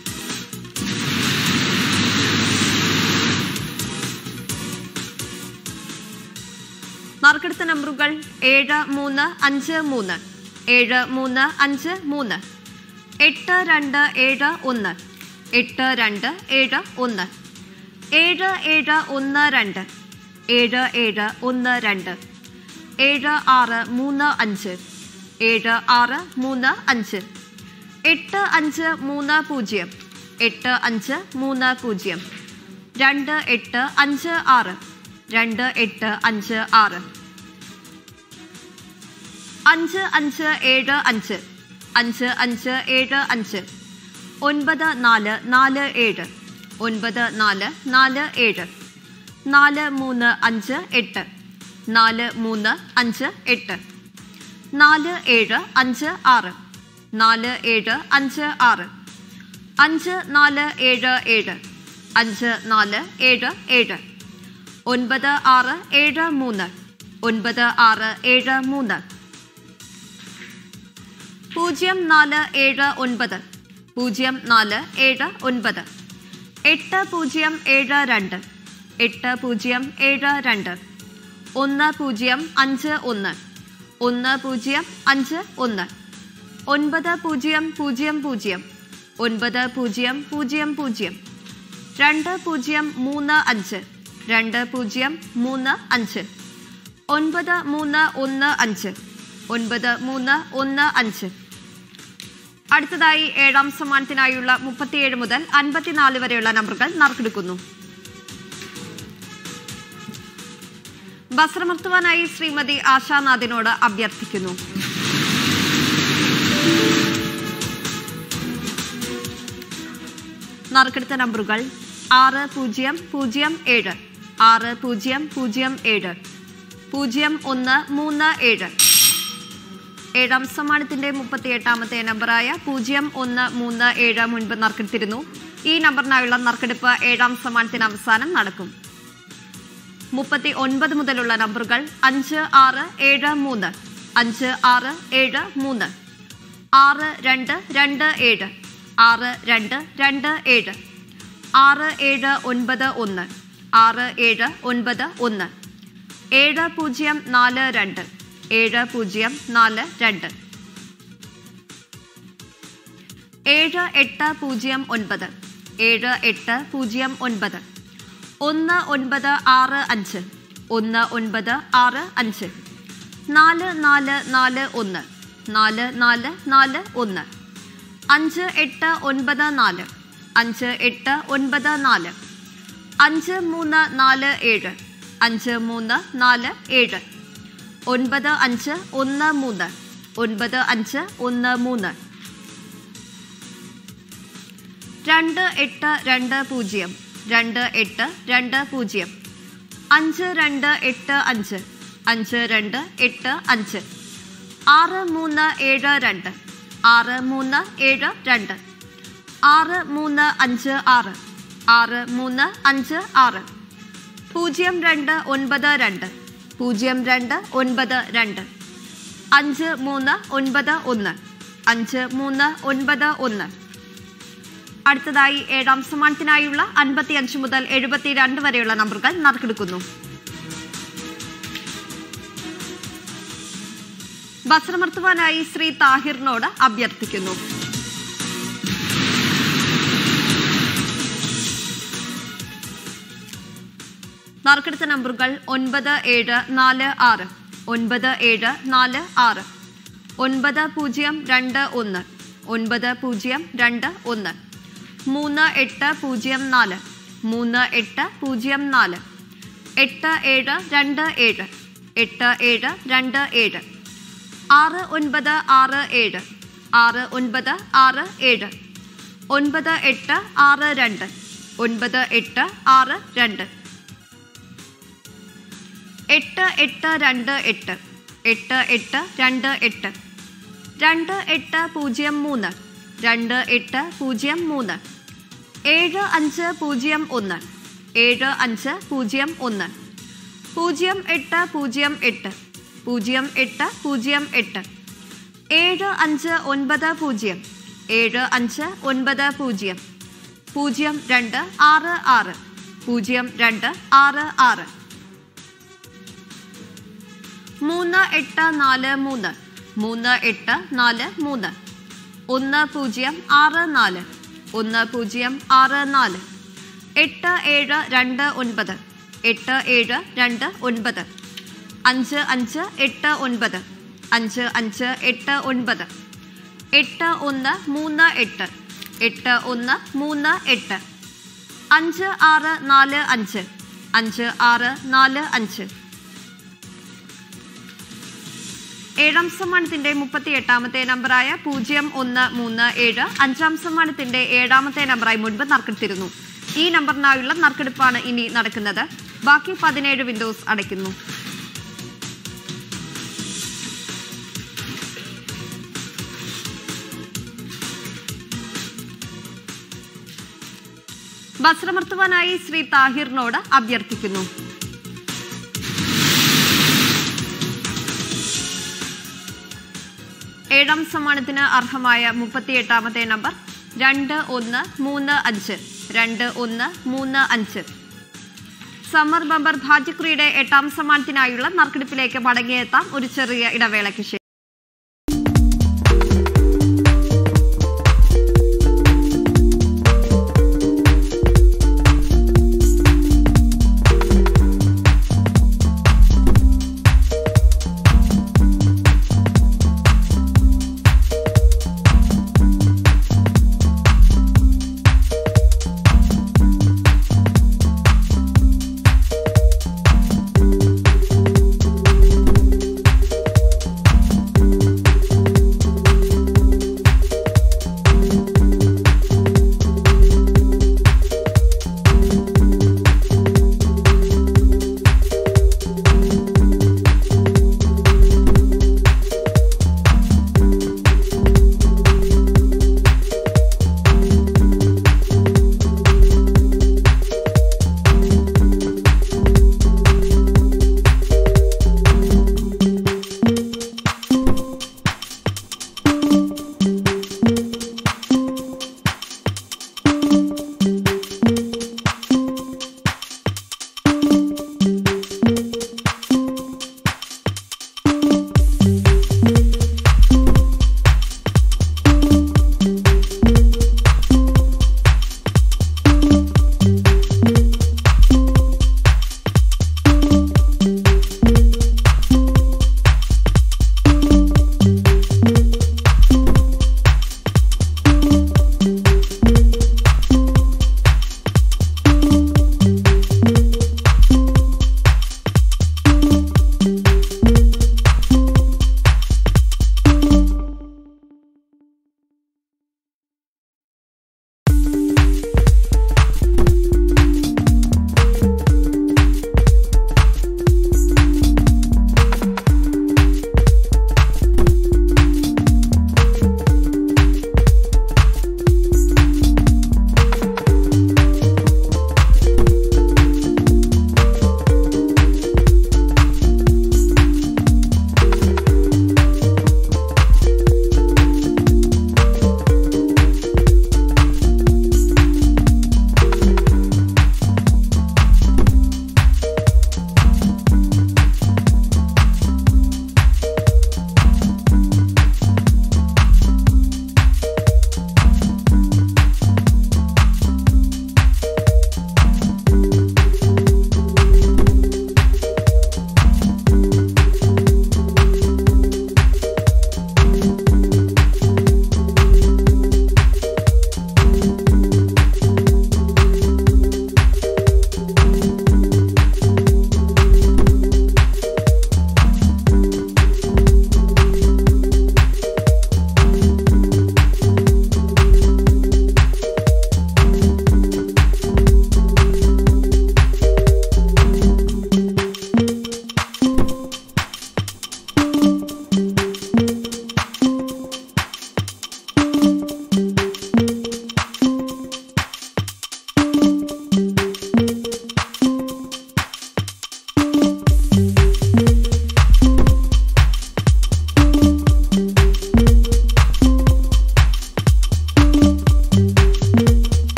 നറുക്കെടുത്ത നമ്പറുകൾ ഏഴ് മൂന്ന് അഞ്ച് മൂന്ന് ഏഴ് മൂന്ന് അഞ്ച് മൂന്ന് എട്ട് രണ്ട് ഏഴ് ഒന്ന് എട്ട് രണ്ട് ഏഴ് ഒന്ന് ഏഴ് ഏഴ് ഒന്ന് രണ്ട് ഏഴ് ഏഴ് ഒന്ന് രണ്ട് ഏഴ് ആറ് മൂന്ന് അഞ്ച് ഏഴ് ആറ് മൂന്ന് അഞ്ച് എട്ട് അഞ്ച് മൂന്ന് പൂജ്യം എട്ട് അഞ്ച് മൂന്ന് പൂജ്യം രണ്ട് എട്ട് അഞ്ച് ആറ് രണ്ട് എട്ട് അഞ്ച് ആറ് അഞ്ച് അഞ്ച് ഏഴ് അഞ്ച് അഞ്ച് അഞ്ച് ഏഴ് അഞ്ച് ഒൻപത് നാല് നാല് ഏഴ് ഒൻപത് നാല് നാല് ഏഴ് നാല് മൂന്ന് അഞ്ച് എട്ട് നാല് മൂന്ന് അഞ്ച് എട്ട് നാല് ഏഴ് അഞ്ച് ആറ് നാല് ഏഴ് അഞ്ച് ആറ് അഞ്ച് നാല് ഏഴ് ഏഴ് അഞ്ച് നാല് ഏഴ് ഏഴ് ഒൻപത് ആറ് ഏഴ് മൂന്ന് ഒൻപത് ആറ് ഏഴ് മൂന്ന് പൂജ്യം നാല് ഏഴ് ഒൻപത് പൂജ്യം നാല് ഏഴ് ഒൻപത് എട്ട് പൂജ്യം ഏഴ് രണ്ട് എട്ട് പൂജ്യം ഏഴ് രണ്ട് ഒന്ന് പൂജ്യം അഞ്ച് ഒന്ന് ഒന്ന് പൂജ്യം അഞ്ച് ഒന്ന് ഒൻപത് പൂജ്യം പൂജ്യം പൂജ്യം ഒൻപത് പൂജ്യം പൂജ്യം പൂജ്യം രണ്ട് പൂജ്യം മൂന്ന് അഞ്ച് രണ്ട് പൂജ്യം മൂന്ന് അഞ്ച് ഒൻപത് മൂന്ന് ഒന്ന് അഞ്ച് ഒൻപത് മൂന്ന് ഒന്ന് അഞ്ച് അടുത്തതായി ഏഴാം സമ്മാനത്തിനായുള്ള മുപ്പത്തിയേഴ് മുതൽ അൻപത്തിനാല് വരെയുള്ള നമ്പറുകൾ നറുക്കെടുക്കുന്നു വസ്ത്രമർത്തുവാനായി ശ്രീമതി ആശാനാഥിനോട് അഭ്യർത്ഥിക്കുന്നു നറുക്കെടുത്ത നമ്പറുകൾ ആറ് പൂജ്യം പൂജ്യം ഏഴ് ആറ് പൂജ്യം പൂജ്യം ഏഴ് പൂജ്യം ഒന്ന് മൂന്ന് ഏഴ് ഏഴാം സമ്മാനത്തിന്റെ മുപ്പത്തിയെട്ടാമത്തെ നമ്പറായ പൂജ്യം ഒന്ന് മൂന്ന് ഏഴ് മുൻപ് നറുക്കെടുത്തിരുന്നു ഈ നമ്പറിനായുള്ള നറുക്കെടുപ്പ് ഏഴാം സമ്മാനത്തിന് അവസാനം നടക്കും മുപ്പത്തി ഒൻപത് മുതലുള്ള നമ്പറുകൾ അഞ്ച് ആറ് ഏഴ് മൂന്ന് അഞ്ച് ആറ് ഏഴ് മൂന്ന് ആറ് രണ്ട് രണ്ട് ഏഴ് ആറ് രണ്ട് രണ്ട് ഏഴ് ആറ് ഏഴ് ഒൻപത് ഒന്ന് ആറ് ഏഴ് ഒൻപത് ഒന്ന് ഏഴ് പൂജ്യം നാല് രണ്ട് ഏഴ് പൂജ്യം നാല് രണ്ട് ഏഴ് എട്ട് പൂജ്യം ഒൻപത് ഏഴ് എട്ട് പൂജ്യം ഒൻപത് ഒന്ന് ഒൻപത് ആറ് അഞ്ച് ഒന്ന് ഒൻപത് ആറ് അഞ്ച് നാല് നാല് നാല് ഒന്ന് നാല് നാല് നാല് ഒന്ന് അഞ്ച് എട്ട് ഒൻപത് നാല് അഞ്ച് എട്ട് ഒൻപത് നാല് അഞ്ച് മൂന്ന് നാല് ഏഴ് അഞ്ച് മൂന്ന് നാല് ഏഴ് ഒൻപത് അഞ്ച് ഒന്ന് മൂന്ന് ഒൻപത് അഞ്ച് ഒന്ന് മൂന്ന് രണ്ട് എട്ട് രണ്ട് പൂജ്യം രണ്ട് എട്ട് രണ്ട് പൂജ്യം അഞ്ച് രണ്ട് എട്ട് അഞ്ച് അഞ്ച് രണ്ട് എട്ട് അഞ്ച് ആറ് മൂന്ന് ഏഴ് രണ്ട് ആറ് മൂന്ന് ഏഴ് രണ്ട് ആറ് മൂന്ന് അഞ്ച് ആറ് ആറ് മൂന്ന് അഞ്ച് ആറ് പൂജ്യം രണ്ട് ഒൻപത് രണ്ട് പൂജ്യം രണ്ട് ഒൻപത് രണ്ട് അഞ്ച് മൂന്ന് ഒൻപത് ഒന്ന് അഞ്ച് മൂന്ന് ഒൻപത് ഒന്ന് അടുത്തതായി ഏഴാം സമ്മാനത്തിനായുള്ള അൻപത്തി അഞ്ച് മുതൽ എഴുപത്തിരണ്ട് വരെയുള്ള നമ്പറുകൾ നറുക്കെടുക്കുന്നു വസ്ത്രമർത്തുവാനായി ശ്രീ താഹിറിനോട് അഭ്യർത്ഥിക്കുന്നു നറുക്കെടുത്ത നമ്പറുകൾ ഒൻപത് ഏഴ് നാല് ആറ് ഒൻപത് ഏഴ് നാല് ആറ് ഒൻപത് പൂജ്യം രണ്ട് ഒന്ന് ഒൻപത് പൂജ്യം രണ്ട് ഒന്ന് മൂന്ന് എട്ട് പൂജ്യം നാല് മൂന്ന് എട്ട് പൂജ്യം നാല് എട്ട് ഏഴ് രണ്ട് ഏഴ് എട്ട് ഏഴ് രണ്ട് ഏഴ് ആറ് ഒൻപത് ആറ് ഏഴ് ആറ് ഒൻപത് ആറ് ഏഴ് ഒൻപത് എട്ട് ആറ് രണ്ട് ഒൻപത് എട്ട് ആറ് രണ്ട് എട്ട് എട്ട് രണ്ട് എട്ട് എട്ട് എട്ട് രണ്ട് എട്ട് രണ്ട് എട്ട് പൂജ്യം മൂന്ന് രണ്ട് എട്ട് പൂജ്യം മൂന്ന് ഏഴ് അഞ്ച് പൂജ്യം ഒന്ന് ഏഴ് അഞ്ച് പൂജ്യം ഒന്ന് പൂജ്യം എട്ട് പൂജ്യം എട്ട് പൂജ്യം എട്ട് പൂജ്യം എട്ട് ഏഴ് അഞ്ച് ഒൻപത് പൂജ്യം ഏഴ് അഞ്ച് ഒൻപത് പൂജ്യം പൂജ്യം രണ്ട് ആറ് ആറ് പൂജ്യം രണ്ട് ആറ് ആറ് മൂന്ന് എട്ട് നാല് മൂന്ന് മൂന്ന് എട്ട് നാല് മൂന്ന് ഒന്ന് പൂജ്യം ആറ് നാല് ഒന്ന് പൂജ്യം ആറ് നാല് എട്ട് ഏഴ് രണ്ട് ഒൻപത് എട്ട് ഏഴ് രണ്ട് ഒൻപത് അഞ്ച് അഞ്ച് എട്ട് ഒൻപത് അഞ്ച് അഞ്ച് എട്ട് ഒൻപത് എട്ട് ഒന്ന് മൂന്ന് എട്ട് എട്ട് ഒന്ന് മൂന്ന് എട്ട് അഞ്ച് ആറ് നാല് അഞ്ച് അഞ്ച് ആറ് നാല് അഞ്ച് ഏഴാം സമ്മാനത്തിന്റെ മുപ്പത്തി എട്ടാമത്തെ നമ്പറായ പൂജ്യം ഒന്ന് മൂന്ന് ഏഴ് അഞ്ചാം സമ്മാനത്തിന്റെ ഏഴാമത്തെ നമ്പറായി മുൻപ് നറുക്കെടുത്തിരുന്നു ഈ നമ്പറിനായുള്ള നറുക്കെടുപ്പാണ് ഇനി നടക്കുന്നത് ബാക്കി പതിനേഴ് വിൻഡോസ് അടയ്ക്കുന്നു വസ്ത്രമർത്തുവാനായി ശ്രീ താഹിറിനോട് അഭ്യർത്ഥിക്കുന്നു ഏഴാം സമ്മാനത്തിന് അർഹമായ മുപ്പത്തിയെട്ടാമത്തെ നമ്പർ രണ്ട് ഒന്ന് മൂന്ന് അഞ്ച് രണ്ട് ഒന്ന് മൂന്ന് അഞ്ച് സമ്മർ ബമ്പർ ഭാഗ്യക്കുറിയുടെ എട്ടാം സമ്മാനത്തിനായുള്ള നറുക്കെടുപ്പിലേക്ക് മടങ്ങിയെത്താം ഒരു ചെറിയ ഇടവേളയ്ക്ക് ശേഷം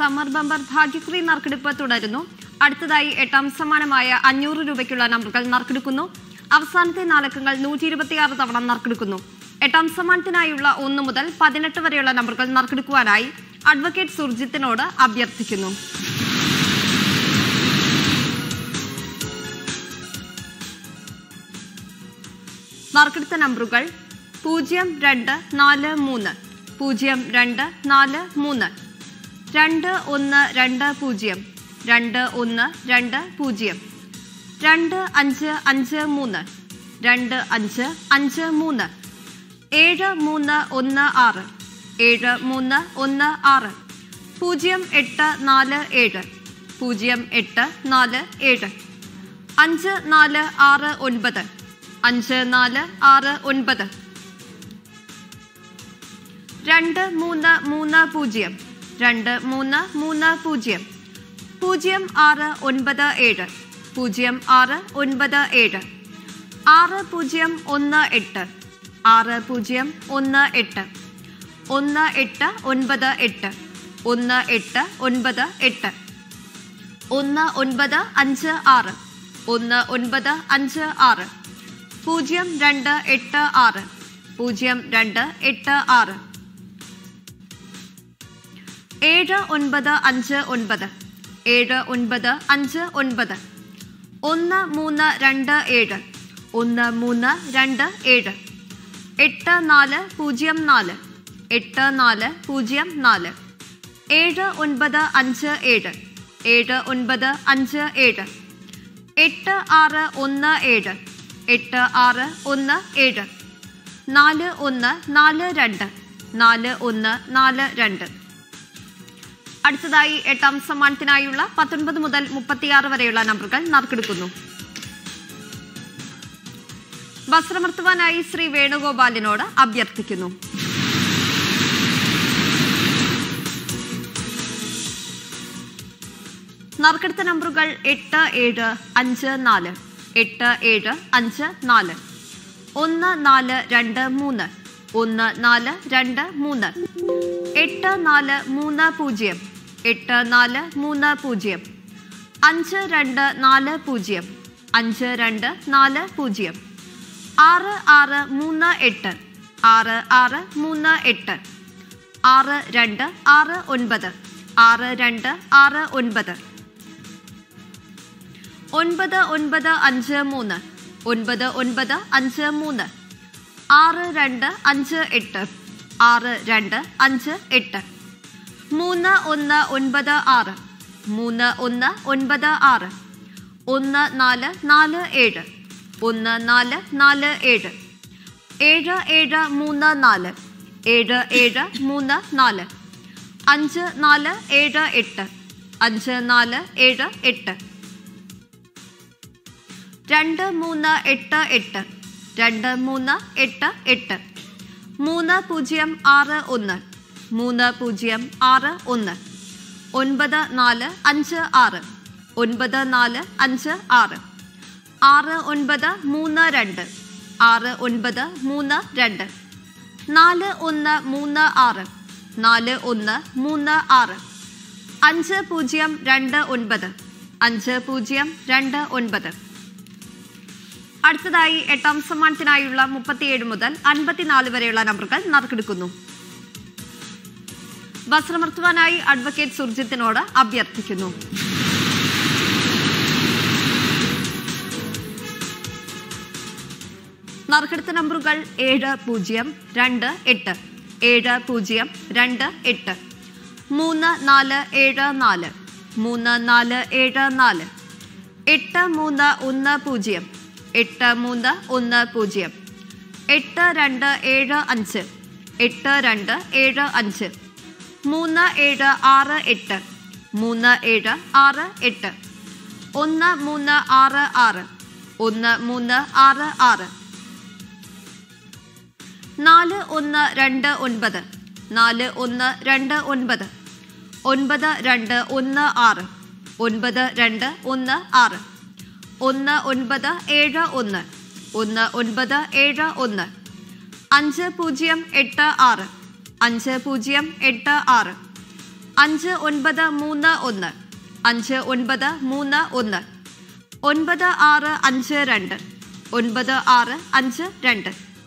സമ്മർ ബമ്പർ ഭാഗ്യക്കുറി നറുക്കെടുപ്പ് തുടരുന്നു അടുത്തതായി എട്ടാം സമ്മാനമായ അഞ്ഞൂറ് രൂപയ്ക്കുള്ള നമ്പറുകൾ നറുക്കെടുക്കുന്നു അവസാനത്തെ നാലക്കങ്ങൾ നൂറ്റി ഇരുപത്തിയാറ് തവണ നറുക്കെടുക്കുന്നു എട്ടാം സമ്മാനത്തിനായുള്ള ഒന്ന് മുതൽ പതിനെട്ട് വരെയുള്ള നമ്പറുകൾ നറുക്കെടുക്കുവാനായി അഡ്വക്കേറ്റ് സുർജിത്തിനോട് അഭ്യർത്ഥിക്കുന്നു നറുക്കെടുത്ത നമ്പറുകൾ പൂജ്യം രണ്ട് നാല് മൂന്ന് പൂജ്യം രണ്ട് നാല് മൂന്ന് രണ്ട് ഒന്ന് രണ്ട് പൂജ്യം രണ്ട് ഒന്ന് രണ്ട് പൂജ്യം രണ്ട് അഞ്ച് അഞ്ച് മൂന്ന് രണ്ട് അഞ്ച് അഞ്ച് മൂന്ന് ഏഴ് മൂന്ന് ഒന്ന് ആറ് ഏഴ് മൂന്ന് ഒന്ന് ആറ് പൂജ്യം എട്ട് നാല് ഏഴ് പൂജ്യം എട്ട് നാല് ഏഴ് അഞ്ച് നാല് ആറ് ഒൻപത് അഞ്ച് നാല് ആറ് ഒൻപത് രണ്ട് മൂന്ന് മൂന്ന് പൂജ്യം രണ്ട് മൂന്ന് മൂന്ന് പൂജ്യം പൂജ്യം ആറ് ഒൻപത് ഏഴ് പൂജ്യം ആറ് ഒൻപത് ഏഴ് ആറ് പൂജ്യം ഒന്ന് എട്ട് ആറ് പൂജ്യം ഒന്ന് എട്ട് ഒന്ന് എട്ട് ഒൻപത് എട്ട് ഒന്ന് എട്ട് ഒൻപത് എട്ട് ഒന്ന് ഒൻപത് അഞ്ച് ആറ് ഒന്ന് ഒൻപത് അഞ്ച് ആറ് പൂജ്യം രണ്ട് എട്ട് ആറ് പൂജ്യം രണ്ട് എട്ട് ആറ് ഏഴ് ഒൻപത് അഞ്ച് ഒൻപത് ഏഴ് ഒൻപത് അഞ്ച് ഒൻപത് ഒന്ന് മൂന്ന് രണ്ട് ഏഴ് ഒന്ന് മൂന്ന് രണ്ട് ഏഴ് എട്ട് നാല് പൂജ്യം നാല് എട്ട് നാല് പൂജ്യം നാല് ഏഴ് ഒൻപത് അഞ്ച് ഏഴ് ഏഴ് ഒൻപത് അഞ്ച് ഏഴ് എട്ട് ആറ് ഒന്ന് ഏഴ് എട്ട് ആറ് ഒന്ന് ഏഴ് നാല് ഒന്ന് നാല് രണ്ട് നാല് ഒന്ന് നാല് രണ്ട് അടുത്തതായി എട്ടാം സമ്മാനത്തിനായുള്ള പത്തൊൻപത് മുതൽ മുപ്പത്തിയാറ് വരെയുള്ള നമ്പറുകൾ നറുക്കെടുക്കുന്നു വസ്ത്രമർത്തുവാനായി ശ്രീ വേണുഗോപാലിനോട് അഭ്യർത്ഥിക്കുന്നു നറുക്കെടുത്ത നമ്പറുകൾ എട്ട് ഏഴ് അഞ്ച് നാല് എട്ട് ഏഴ് അഞ്ച് നാല് ഒന്ന് നാല് രണ്ട് മൂന്ന് ഒന്ന് നാല് രണ്ട് മൂന്ന് എട്ട് നാല് മൂന്ന് പൂജ്യം എട്ട് നാല് മൂന്ന് പൂജ്യം അഞ്ച് രണ്ട് നാല് പൂജ്യം അഞ്ച് രണ്ട് നാല് പൂജ്യം ആറ് ആറ് മൂന്ന് എട്ട് ആറ് ആറ് മൂന്ന് എട്ട് ആറ് രണ്ട് ആറ് ഒൻപത് ആറ് രണ്ട് ആറ് ഒൻപത് ഒൻപത് ഒൻപത് അഞ്ച് മൂന്ന് ഒൻപത് ഒൻപത് അഞ്ച് മൂന്ന് ആറ് രണ്ട് അഞ്ച് എട്ട് ആറ് രണ്ട് അഞ്ച് എട്ട് മൂന്ന് ഒന്ന് ഒൻപത് ആറ് മൂന്ന് ഒന്ന് ഒൻപത് ആറ് ഒന്ന് നാല് നാല് ഏഴ് ഒന്ന് നാല് നാല് ഏഴ് ഏഴ് ഏഴ് മൂന്ന് നാല് ഏഴ് ഏഴ് മൂന്ന് നാല് അഞ്ച് നാല് ഏഴ് എട്ട് അഞ്ച് നാല് ഏഴ് എട്ട് രണ്ട് മൂന്ന് എട്ട് എട്ട് രണ്ട് മൂന്ന് എട്ട് എട്ട് മൂന്ന് പൂജ്യം ആറ് ഒന്ന് മൂന്ന് പൂജ്യം ആറ് ഒന്ന് ഒൻപത് നാല് അഞ്ച് ആറ് ഒൻപത് നാല് അഞ്ച് ആറ് ആറ് ഒൻപത് മൂന്ന് രണ്ട് ആറ് ഒൻപത് മൂന്ന് രണ്ട് നാല് ഒന്ന് മൂന്ന് ആറ് നാല് ഒന്ന് മൂന്ന് ആറ് അഞ്ച് പൂജ്യം രണ്ട് ഒൻപത് അഞ്ച് പൂജ്യം രണ്ട് ഒൻപത് അടുത്തതായി എട്ടാം സമ്മാനത്തിനായുള്ള മുപ്പത്തിയേഴ് മുതൽ അൻപത്തിനാല് വരെയുള്ള നമ്പറുകൾ നറുക്കെടുക്കുന്നു വസ്ത്രമർത്തുവാനായി അഡ്വക്കേറ്റ് സുർജിത്തിനോട് അഭ്യർത്ഥിക്കുന്നു നറുക്കെടുത്ത നമ്പറുകൾ ഏഴ് പൂജ്യം രണ്ട് എട്ട് ഏഴ് പൂജ്യം രണ്ട് എട്ട് മൂന്ന് നാല് ഏഴ് നാല് മൂന്ന് നാല് ഏഴ് നാല് എട്ട് മൂന്ന് ഒന്ന് പൂജ്യം എട്ട് മൂന്ന് ഒന്ന് പൂജ്യം എട്ട് രണ്ട് ഏഴ് അഞ്ച് എട്ട് രണ്ട് ഏഴ് അഞ്ച് മൂന്ന് ഏഴ് ആറ് എട്ട് മൂന്ന് ഏഴ് ആറ് എട്ട് ഒന്ന് മൂന്ന് ആറ് ആറ് ഒന്ന് മൂന്ന് ആറ് ആറ് നാല് ഒന്ന് രണ്ട് ഒൻപത് നാല് ഒന്ന് രണ്ട് ഒൻപത് ഒൻപത് രണ്ട് ഒന്ന് ആറ് ഒൻപത് രണ്ട് ഒന്ന് ആറ് ഒന്ന് ഒൻപത് ഏഴ് ഒന്ന് ഒന്ന് ഒൻപത് ഏഴ് ഒന്ന് അഞ്ച് പൂജ്യം എട്ട് ആറ് അഞ്ച് പൂജ്യം എട്ട് ആറ് അഞ്ച് ഒൻപത് മൂന്ന് ഒന്ന് അഞ്ച് ഒൻപത് മൂന്ന് ഒന്ന് ഒൻപത് ആറ് അഞ്ച് രണ്ട് ഒൻപത് ആറ് അഞ്ച് രണ്ട്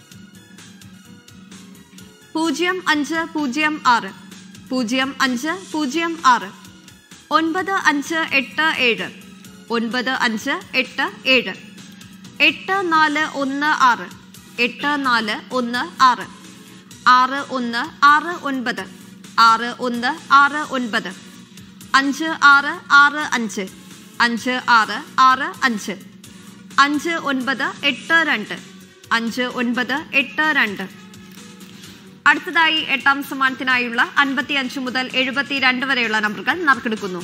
പൂജ്യം അഞ്ച് പൂജ്യം ആറ് പൂജ്യം അഞ്ച് പൂജ്യം ആറ് ഒൻപത് അഞ്ച് എട്ട് ഏഴ് ഒൻപത് അഞ്ച് എട്ട് ഏഴ് എട്ട് നാല് ഒന്ന് ആറ് എട്ട് നാല് ഒന്ന് ആറ് ആറ് ഒന്ന് ആറ് ഒൻപത് ആറ് ഒന്ന് ആറ് ഒൻപത് അഞ്ച് ആറ് ആറ് അഞ്ച് അഞ്ച് ആറ് ആറ് അഞ്ച് അഞ്ച് ഒൻപത് എട്ട് രണ്ട് അഞ്ച് ഒൻപത് എട്ട് രണ്ട് അടുത്തതായി എട്ടാം സമ്മാനത്തിനായുള്ള അൻപത്തി അഞ്ച് മുതൽ എഴുപത്തിരണ്ട് വരെയുള്ള നമ്പറുകൾ നറുക്കെടുക്കുന്നു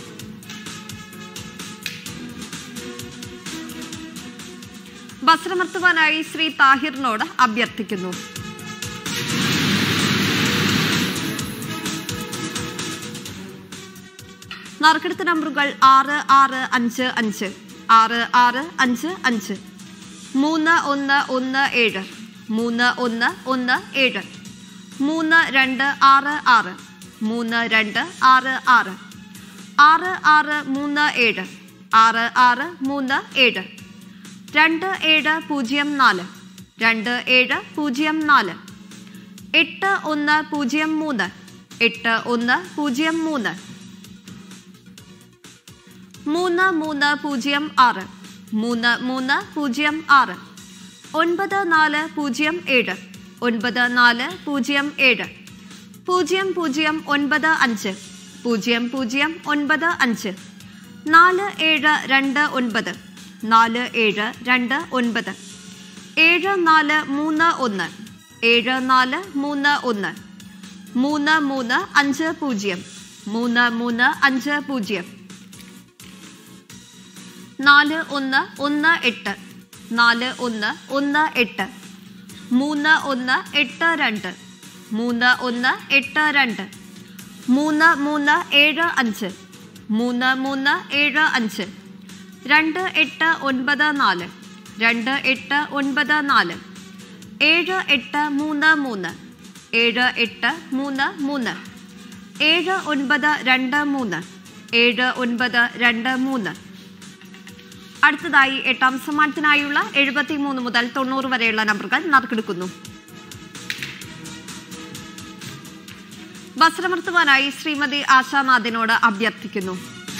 വസ്ത്രമർത്തുവാനായി ശ്രീ താഹിറിനോട് അഭ്യർത്ഥിക്കുന്നു നറുക്കെടുത്ത നമ്പറുകൾ ആറ് ആറ് അഞ്ച് അഞ്ച് ആറ് ആറ് അഞ്ച് അഞ്ച് മൂന്ന് ഒന്ന് ഒന്ന് ഏഴ് മൂന്ന് ഒന്ന് ഒന്ന് ഏഴ് മൂന്ന് രണ്ട് ആറ് ആറ് മൂന്ന് രണ്ട് ആറ് ആറ് ആറ് ആറ് മൂന്ന് ഏഴ് ആറ് ആറ് മൂന്ന് ഏഴ് രണ്ട് ഏഴ് പൂജ്യം നാല് രണ്ട് ഏഴ് പൂജ്യം നാല് എട്ട് ഒന്ന് പൂജ്യം മൂന്ന് എട്ട് ഒന്ന് പൂജ്യം മൂന്ന് മൂന്ന് മൂന്ന് പൂജ്യം ആറ് മൂന്ന് മൂന്ന് പൂജ്യം ആറ് ഒൻപത് നാല് പൂജ്യം ഏഴ് ഒൻപത് നാല് പൂജ്യം ഏഴ് പൂജ്യം പൂജ്യം ഒൻപത് അഞ്ച് പൂജ്യം പൂജ്യം ഒൻപത് അഞ്ച് നാല് ഏഴ് രണ്ട് ഒൻപത് നാല് ഏഴ് രണ്ട് ഒൻപത് ഏഴ് നാല് മൂന്ന് ഒന്ന് ഏഴ് നാല് മൂന്ന് ഒന്ന് മൂന്ന് മൂന്ന് അഞ്ച് പൂജ്യം മൂന്ന് മൂന്ന് അഞ്ച് പൂജ്യം നാല് ഒന്ന് ഒന്ന് എട്ട് നാല് ഒന്ന് ഒന്ന് എട്ട് മൂന്ന് ഒന്ന് എട്ട് രണ്ട് മൂന്ന് ഒന്ന് എട്ട് രണ്ട് മൂന്ന് മൂന്ന് ഏഴ് അഞ്ച് മൂന്ന് മൂന്ന് ഏഴ് അഞ്ച് രണ്ട് എട്ട് ഒൻപത് നാല് രണ്ട് എട്ട് ഒൻപത് നാല് ഏഴ് എട്ട് മൂന്ന് മൂന്ന് ഏഴ് എട്ട് മൂന്ന് മൂന്ന് ഏഴ് ഒൻപത് രണ്ട് മൂന്ന് ഏഴ് ഒൻപത് രണ്ട് മൂന്ന് അടുത്തതായി എട്ടാം സമ്മാനത്തിനായുള്ള എഴുപത്തി മൂന്ന് മുതൽ തൊണ്ണൂറ് വരെയുള്ള നമ്പറുകൾ നറുക്കെടുക്കുന്നു വസ്ത്രമർത്തുവാനായി ശ്രീമതി ആശാനാഥിനോട് അഭ്യർത്ഥിക്കുന്നു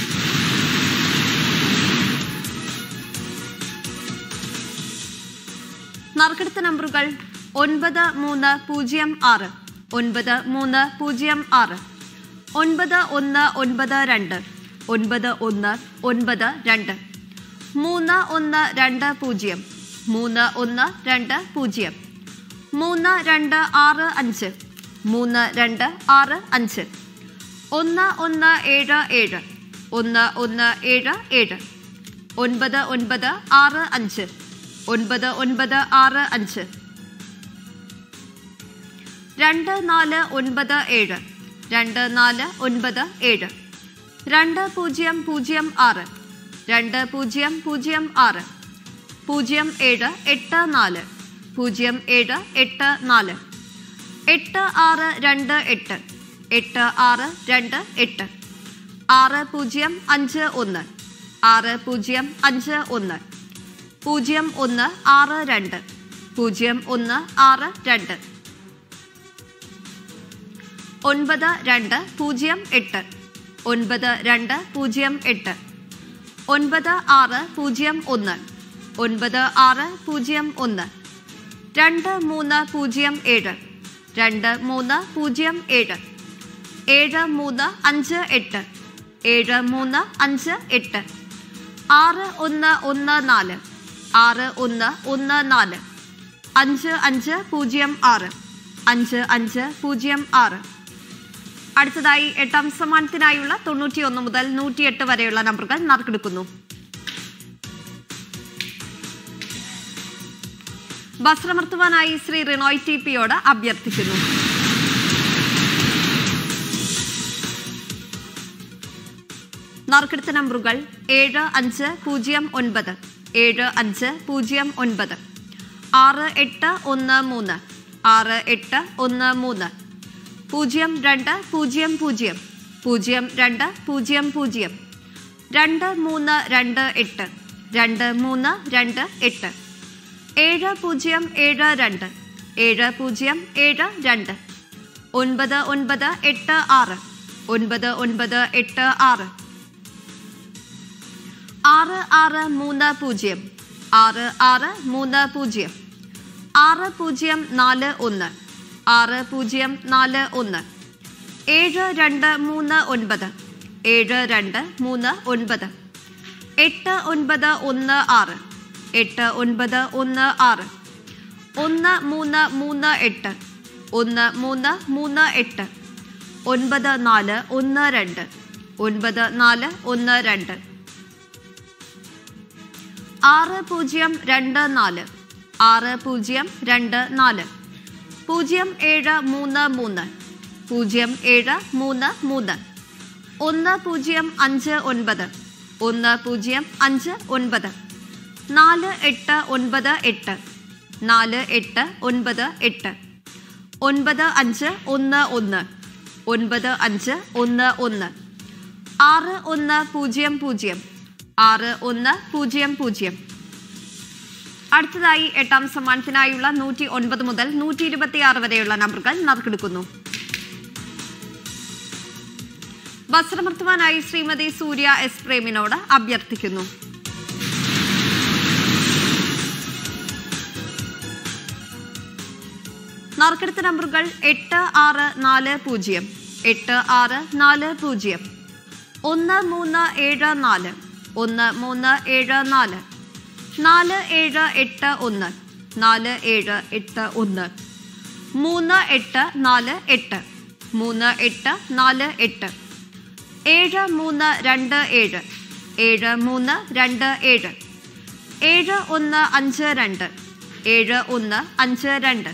നറുക്കെടുത്ത നമ്പറുകൾ ഒൻപത് മൂന്ന് പൂജ്യം ആറ് ഒൻപത് മൂന്ന് പൂജ്യം ആറ് ഒൻപത് ഒന്ന് ഒൻപത് രണ്ട് ഒൻപത് ഒന്ന് ഒൻപത് രണ്ട് മൂന്ന് ഒന്ന് രണ്ട് പൂജ്യം മൂന്ന് ഒന്ന് രണ്ട് പൂജ്യം മൂന്ന് രണ്ട് ആറ് അഞ്ച് മൂന്ന് രണ്ട് ആറ് അഞ്ച് ഒന്ന് ഒന്ന് ഏഴ് ഏഴ് ഒന്ന് ഒന്ന് ഏഴ് ഏഴ് ഒൻപത് ഒൻപത് ആറ് അഞ്ച് ഒൻപത് ഒൻപത് ആറ് അഞ്ച് രണ്ട് നാല് ഒൻപത് ഏഴ് രണ്ട് നാല് ഒൻപത് ഏഴ് രണ്ട് പൂജ്യം പൂജ്യം ആറ് രണ്ട് പൂജ്യം പൂജ്യം ആറ് പൂജ്യം ഏഴ് എട്ട് നാല് പൂജ്യം ഏഴ് എട്ട് നാല് എട്ട് ആറ് രണ്ട് എട്ട് എട്ട് ആറ് രണ്ട് എട്ട് ആറ് പൂജ്യം അഞ്ച് ഒന്ന് ആറ് പൂജ്യം അഞ്ച് ഒന്ന് പൂജ്യം ഒന്ന് ആറ് രണ്ട് പൂജ്യം ഒന്ന് ആറ് രണ്ട് ഒൻപത് രണ്ട് പൂജ്യം എട്ട് ഒൻപത് രണ്ട് പൂജ്യം എട്ട് ഒൻപത് ആറ് പൂജ്യം ഒന്ന് ഒൻപത് ആറ് പൂജ്യം ഒന്ന് രണ്ട് മൂന്ന് പൂജ്യം ഏഴ് രണ്ട് മൂന്ന് പൂജ്യം ഏഴ് ഏഴ് മൂന്ന് അഞ്ച് എട്ട് ഏഴ് മൂന്ന് അഞ്ച് എട്ട് ആറ് ഒന്ന് ഒന്ന് നാല് ആറ് ഒന്ന് ഒന്ന് നാല് അഞ്ച് അഞ്ച് പൂജ്യം ആറ് അഞ്ച് അഞ്ച് പൂജ്യം ആറ് അടുത്തതായി എട്ടാം സമ്മാനത്തിനായുള്ള തൊണ്ണൂറ്റിയൊന്ന് മുതൽ നൂറ്റിയെട്ട് വരെയുള്ള നമ്പറുകൾ നറുക്കെടുക്കുന്നു വസ്ത്രമർത്തുവാനായി ശ്രീ റിനോയ് ടി പിയോട് അഭ്യർത്ഥിക്കുന്നു നറുക്കെടുത്ത നമ്പറുകൾ ഏഴ് അഞ്ച് പൂജ്യം ഒൻപത് ഏഴ് അഞ്ച് പൂജ്യം ഒൻപത് ആറ് എട്ട് ഒന്ന് മൂന്ന് ആറ് എട്ട് ഒന്ന് മൂന്ന് പൂജ്യം രണ്ട് പൂജ്യം പൂജ്യം പൂജ്യം രണ്ട് പൂജ്യം പൂജ്യം രണ്ട് മൂന്ന് രണ്ട് എട്ട് രണ്ട് മൂന്ന് രണ്ട് എട്ട് ഏഴ് പൂജ്യം ഏഴ് രണ്ട് ഏഴ് പൂജ്യം ഏഴ് രണ്ട് ഒൻപത് ഒൻപത് എട്ട് ആറ് ഒൻപത് ഒൻപത് എട്ട് ആറ് ആറ് ആറ് മൂന്ന് പൂജ്യം ആറ് ആറ് മൂന്ന് പൂജ്യം ആറ് പൂജ്യം നാല് ഒന്ന് ആറ് പൂജ്യം നാല് ഒന്ന് ഏഴ് രണ്ട് മൂന്ന് ഒൻപത് ഏഴ് രണ്ട് മൂന്ന് ഒൻപത് എട്ട് ഒൻപത് ഒന്ന് ആറ് എട്ട് ഒൻപത് ഒന്ന് ആറ് ഒന്ന് മൂന്ന് മൂന്ന് എട്ട് ഒന്ന് മൂന്ന് മൂന്ന് എട്ട് ഒൻപത് നാല് ഒന്ന് രണ്ട് ഒൻപത് നാല് ഒന്ന് രണ്ട് ആറ് പൂജ്യം രണ്ട് നാല് ആറ് പൂജ്യം രണ്ട് നാല് പൂജ്യം ഏഴ് മൂന്ന് മൂന്ന് പൂജ്യം ഏഴ് മൂന്ന് മൂന്ന് ഒന്ന് പൂജ്യം അഞ്ച് ഒൻപത് ഒന്ന് പൂജ്യം അഞ്ച് ഒൻപത് നാല് എട്ട് ഒൻപത് എട്ട് നാല് എട്ട് ഒൻപത് എട്ട് ഒൻപത് അഞ്ച് ഒന്ന് ഒന്ന് ഒൻപത് അഞ്ച് ഒന്ന് ഒന്ന് ആറ് ഒന്ന് പൂജ്യം പൂജ്യം ആറ് ഒന്ന് പൂജ്യം പൂജ്യം അടുത്തതായി എട്ടാം സമ്മാനത്തിനായുള്ള നൂറ്റി ഒൻപത് മുതൽ നൂറ്റി ഇരുപത്തിയാറ് വരെയുള്ള നമ്പറുകൾ നറുക്കെടുക്കുന്നു വസ്ത്രമർത്തുവാനായി ശ്രീമതി സൂര്യ എസ് പ്രേമിനോട് അഭ്യർത്ഥിക്കുന്നു നറുക്കെടുത്ത നമ്പറുകൾ എട്ട് ആറ് നാല് പൂജ്യം എട്ട് ആറ് നാല് പൂജ്യം ഒന്ന് മൂന്ന് ഏഴ് നാല് ഒന്ന് മൂന്ന് ഏഴ് നാല് നാല് ഏഴ് എട്ട് ഒന്ന് നാല് ഏഴ് എട്ട് ഒന്ന് മൂന്ന് എട്ട് നാല് എട്ട് മൂന്ന് എട്ട് നാല് എട്ട് ഏഴ് മൂന്ന് രണ്ട് ഏഴ് ഏഴ് മൂന്ന് രണ്ട് ഏഴ് ഏഴ് ഒന്ന് അഞ്ച് രണ്ട് ഏഴ് ഒന്ന് അഞ്ച് രണ്ട്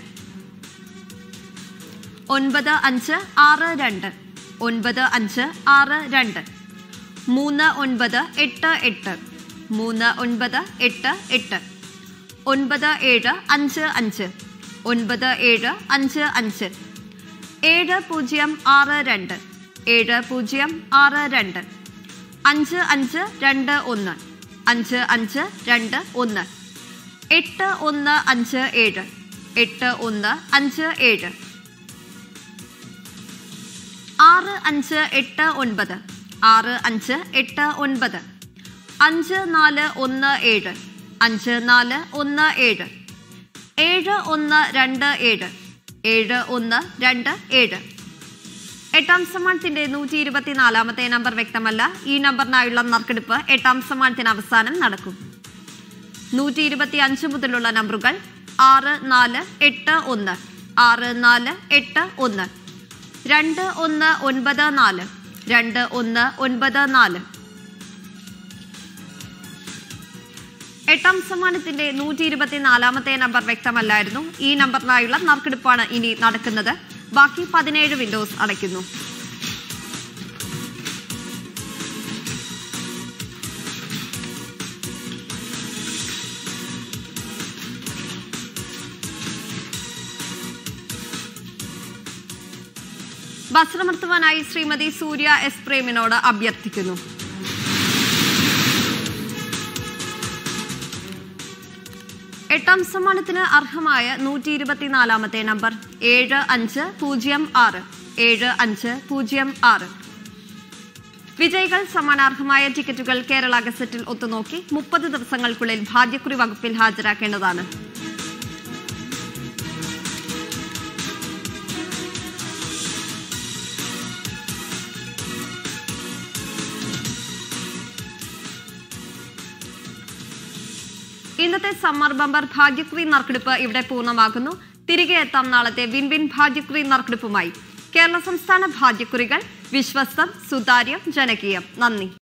ഒൻപത് അഞ്ച് ആറ് രണ്ട് ഒൻപത് അഞ്ച് ആറ് രണ്ട് മൂന്ന് ഒൻപത് എട്ട് എട്ട് മൂന്ന് ഒൻപത് എട്ട് എട്ട് ഒൻപത് ഏഴ് അഞ്ച് അഞ്ച് ഒൻപത് ഏഴ് അഞ്ച് അഞ്ച് ഏഴ് പൂജ്യം ആറ് രണ്ട് ഏഴ് പൂജ്യം ആറ് രണ്ട് അഞ്ച് അഞ്ച് രണ്ട് ഒന്ന് അഞ്ച് അഞ്ച് രണ്ട് ഒന്ന് എട്ട് ഒന്ന് അഞ്ച് ഏഴ് എട്ട് ഒന്ന് അഞ്ച് ഏഴ് ആറ് അഞ്ച് എട്ട് ഒൻപത് ആറ് അഞ്ച് എട്ട് ഒൻപത് അഞ്ച് നാല് ഒന്ന് ഏഴ് അഞ്ച് നാല് ഒന്ന് ഏഴ് ഏഴ് ഒന്ന് രണ്ട് ഏഴ് ഏഴ് ഒന്ന് രണ്ട് ഏഴ് എട്ടാം സമ്മാനത്തിന്റെ നൂറ്റി ഇരുപത്തിനാലാമത്തെ നമ്പർ വ്യക്തമല്ല ഈ നമ്പറിനായുള്ള നറുക്കെടുപ്പ് എട്ടാം സമ്മാനത്തിന് അവസാനം നടക്കും നൂറ്റി ഇരുപത്തി അഞ്ച് മുതലുള്ള നമ്പറുകൾ ആറ് നാല് എട്ട് ഒന്ന് ആറ് നാല് എട്ട് ഒന്ന് രണ്ട് ഒന്ന് ഒൻപത് നാല് രണ്ട് ഒന്ന് ഒൻപത് നാല് എട്ടാം സമ്മാനത്തിന്റെ നൂറ്റി ഇരുപത്തിനാലാമത്തെ നമ്പർ വ്യക്തമല്ലായിരുന്നു ഈ നമ്പറിനായുള്ള നറുക്കെടുപ്പാണ് ഇനി നടക്കുന്നത് ബാക്കി പതിനേഴ് വിൻഡോസ് അടയ്ക്കുന്നു വസ്ത്രമർത്തുവാനായി ശ്രീമതി സൂര്യ എസ് പ്രേമിനോട് അഭ്യർത്ഥിക്കുന്നു എട്ടാം സമ്മാനത്തിന് അർഹമായ നൂറ്റി ഇരുപത്തിനാലാമത്തെ നമ്പർ ഏഴ് അഞ്ച് പൂജ്യം ആറ് ഏഴ് അഞ്ച് പൂജ്യം ആറ് വിജയികൾ സമ്മാനാർഹമായ ടിക്കറ്റുകൾ കേരള ഗസറ്റിൽ ഒത്തുനോക്കി മുപ്പത് ദിവസങ്ങൾക്കുള്ളിൽ ഭാഗ്യക്കുറി വകുപ്പിൽ ഹാജരാക്കേണ്ടതാണ് ഇന്നത്തെ സമ്മർ ബമ്പർ ഭാഗ്യക്കുറി നറുക്കെടുപ്പ് ഇവിടെ പൂർണ്ണമാകുന്നു തിരികെ എത്താം നാളത്തെ വിൻ വിൻ ഭാഗ്യക്കുറി നറുക്കെടുപ്പുമായി കേരള സംസ്ഥാന ഭാഗ്യക്കുറികൾ വിശ്വസ്തം സുതാര്യം ജനകീയം നന്ദി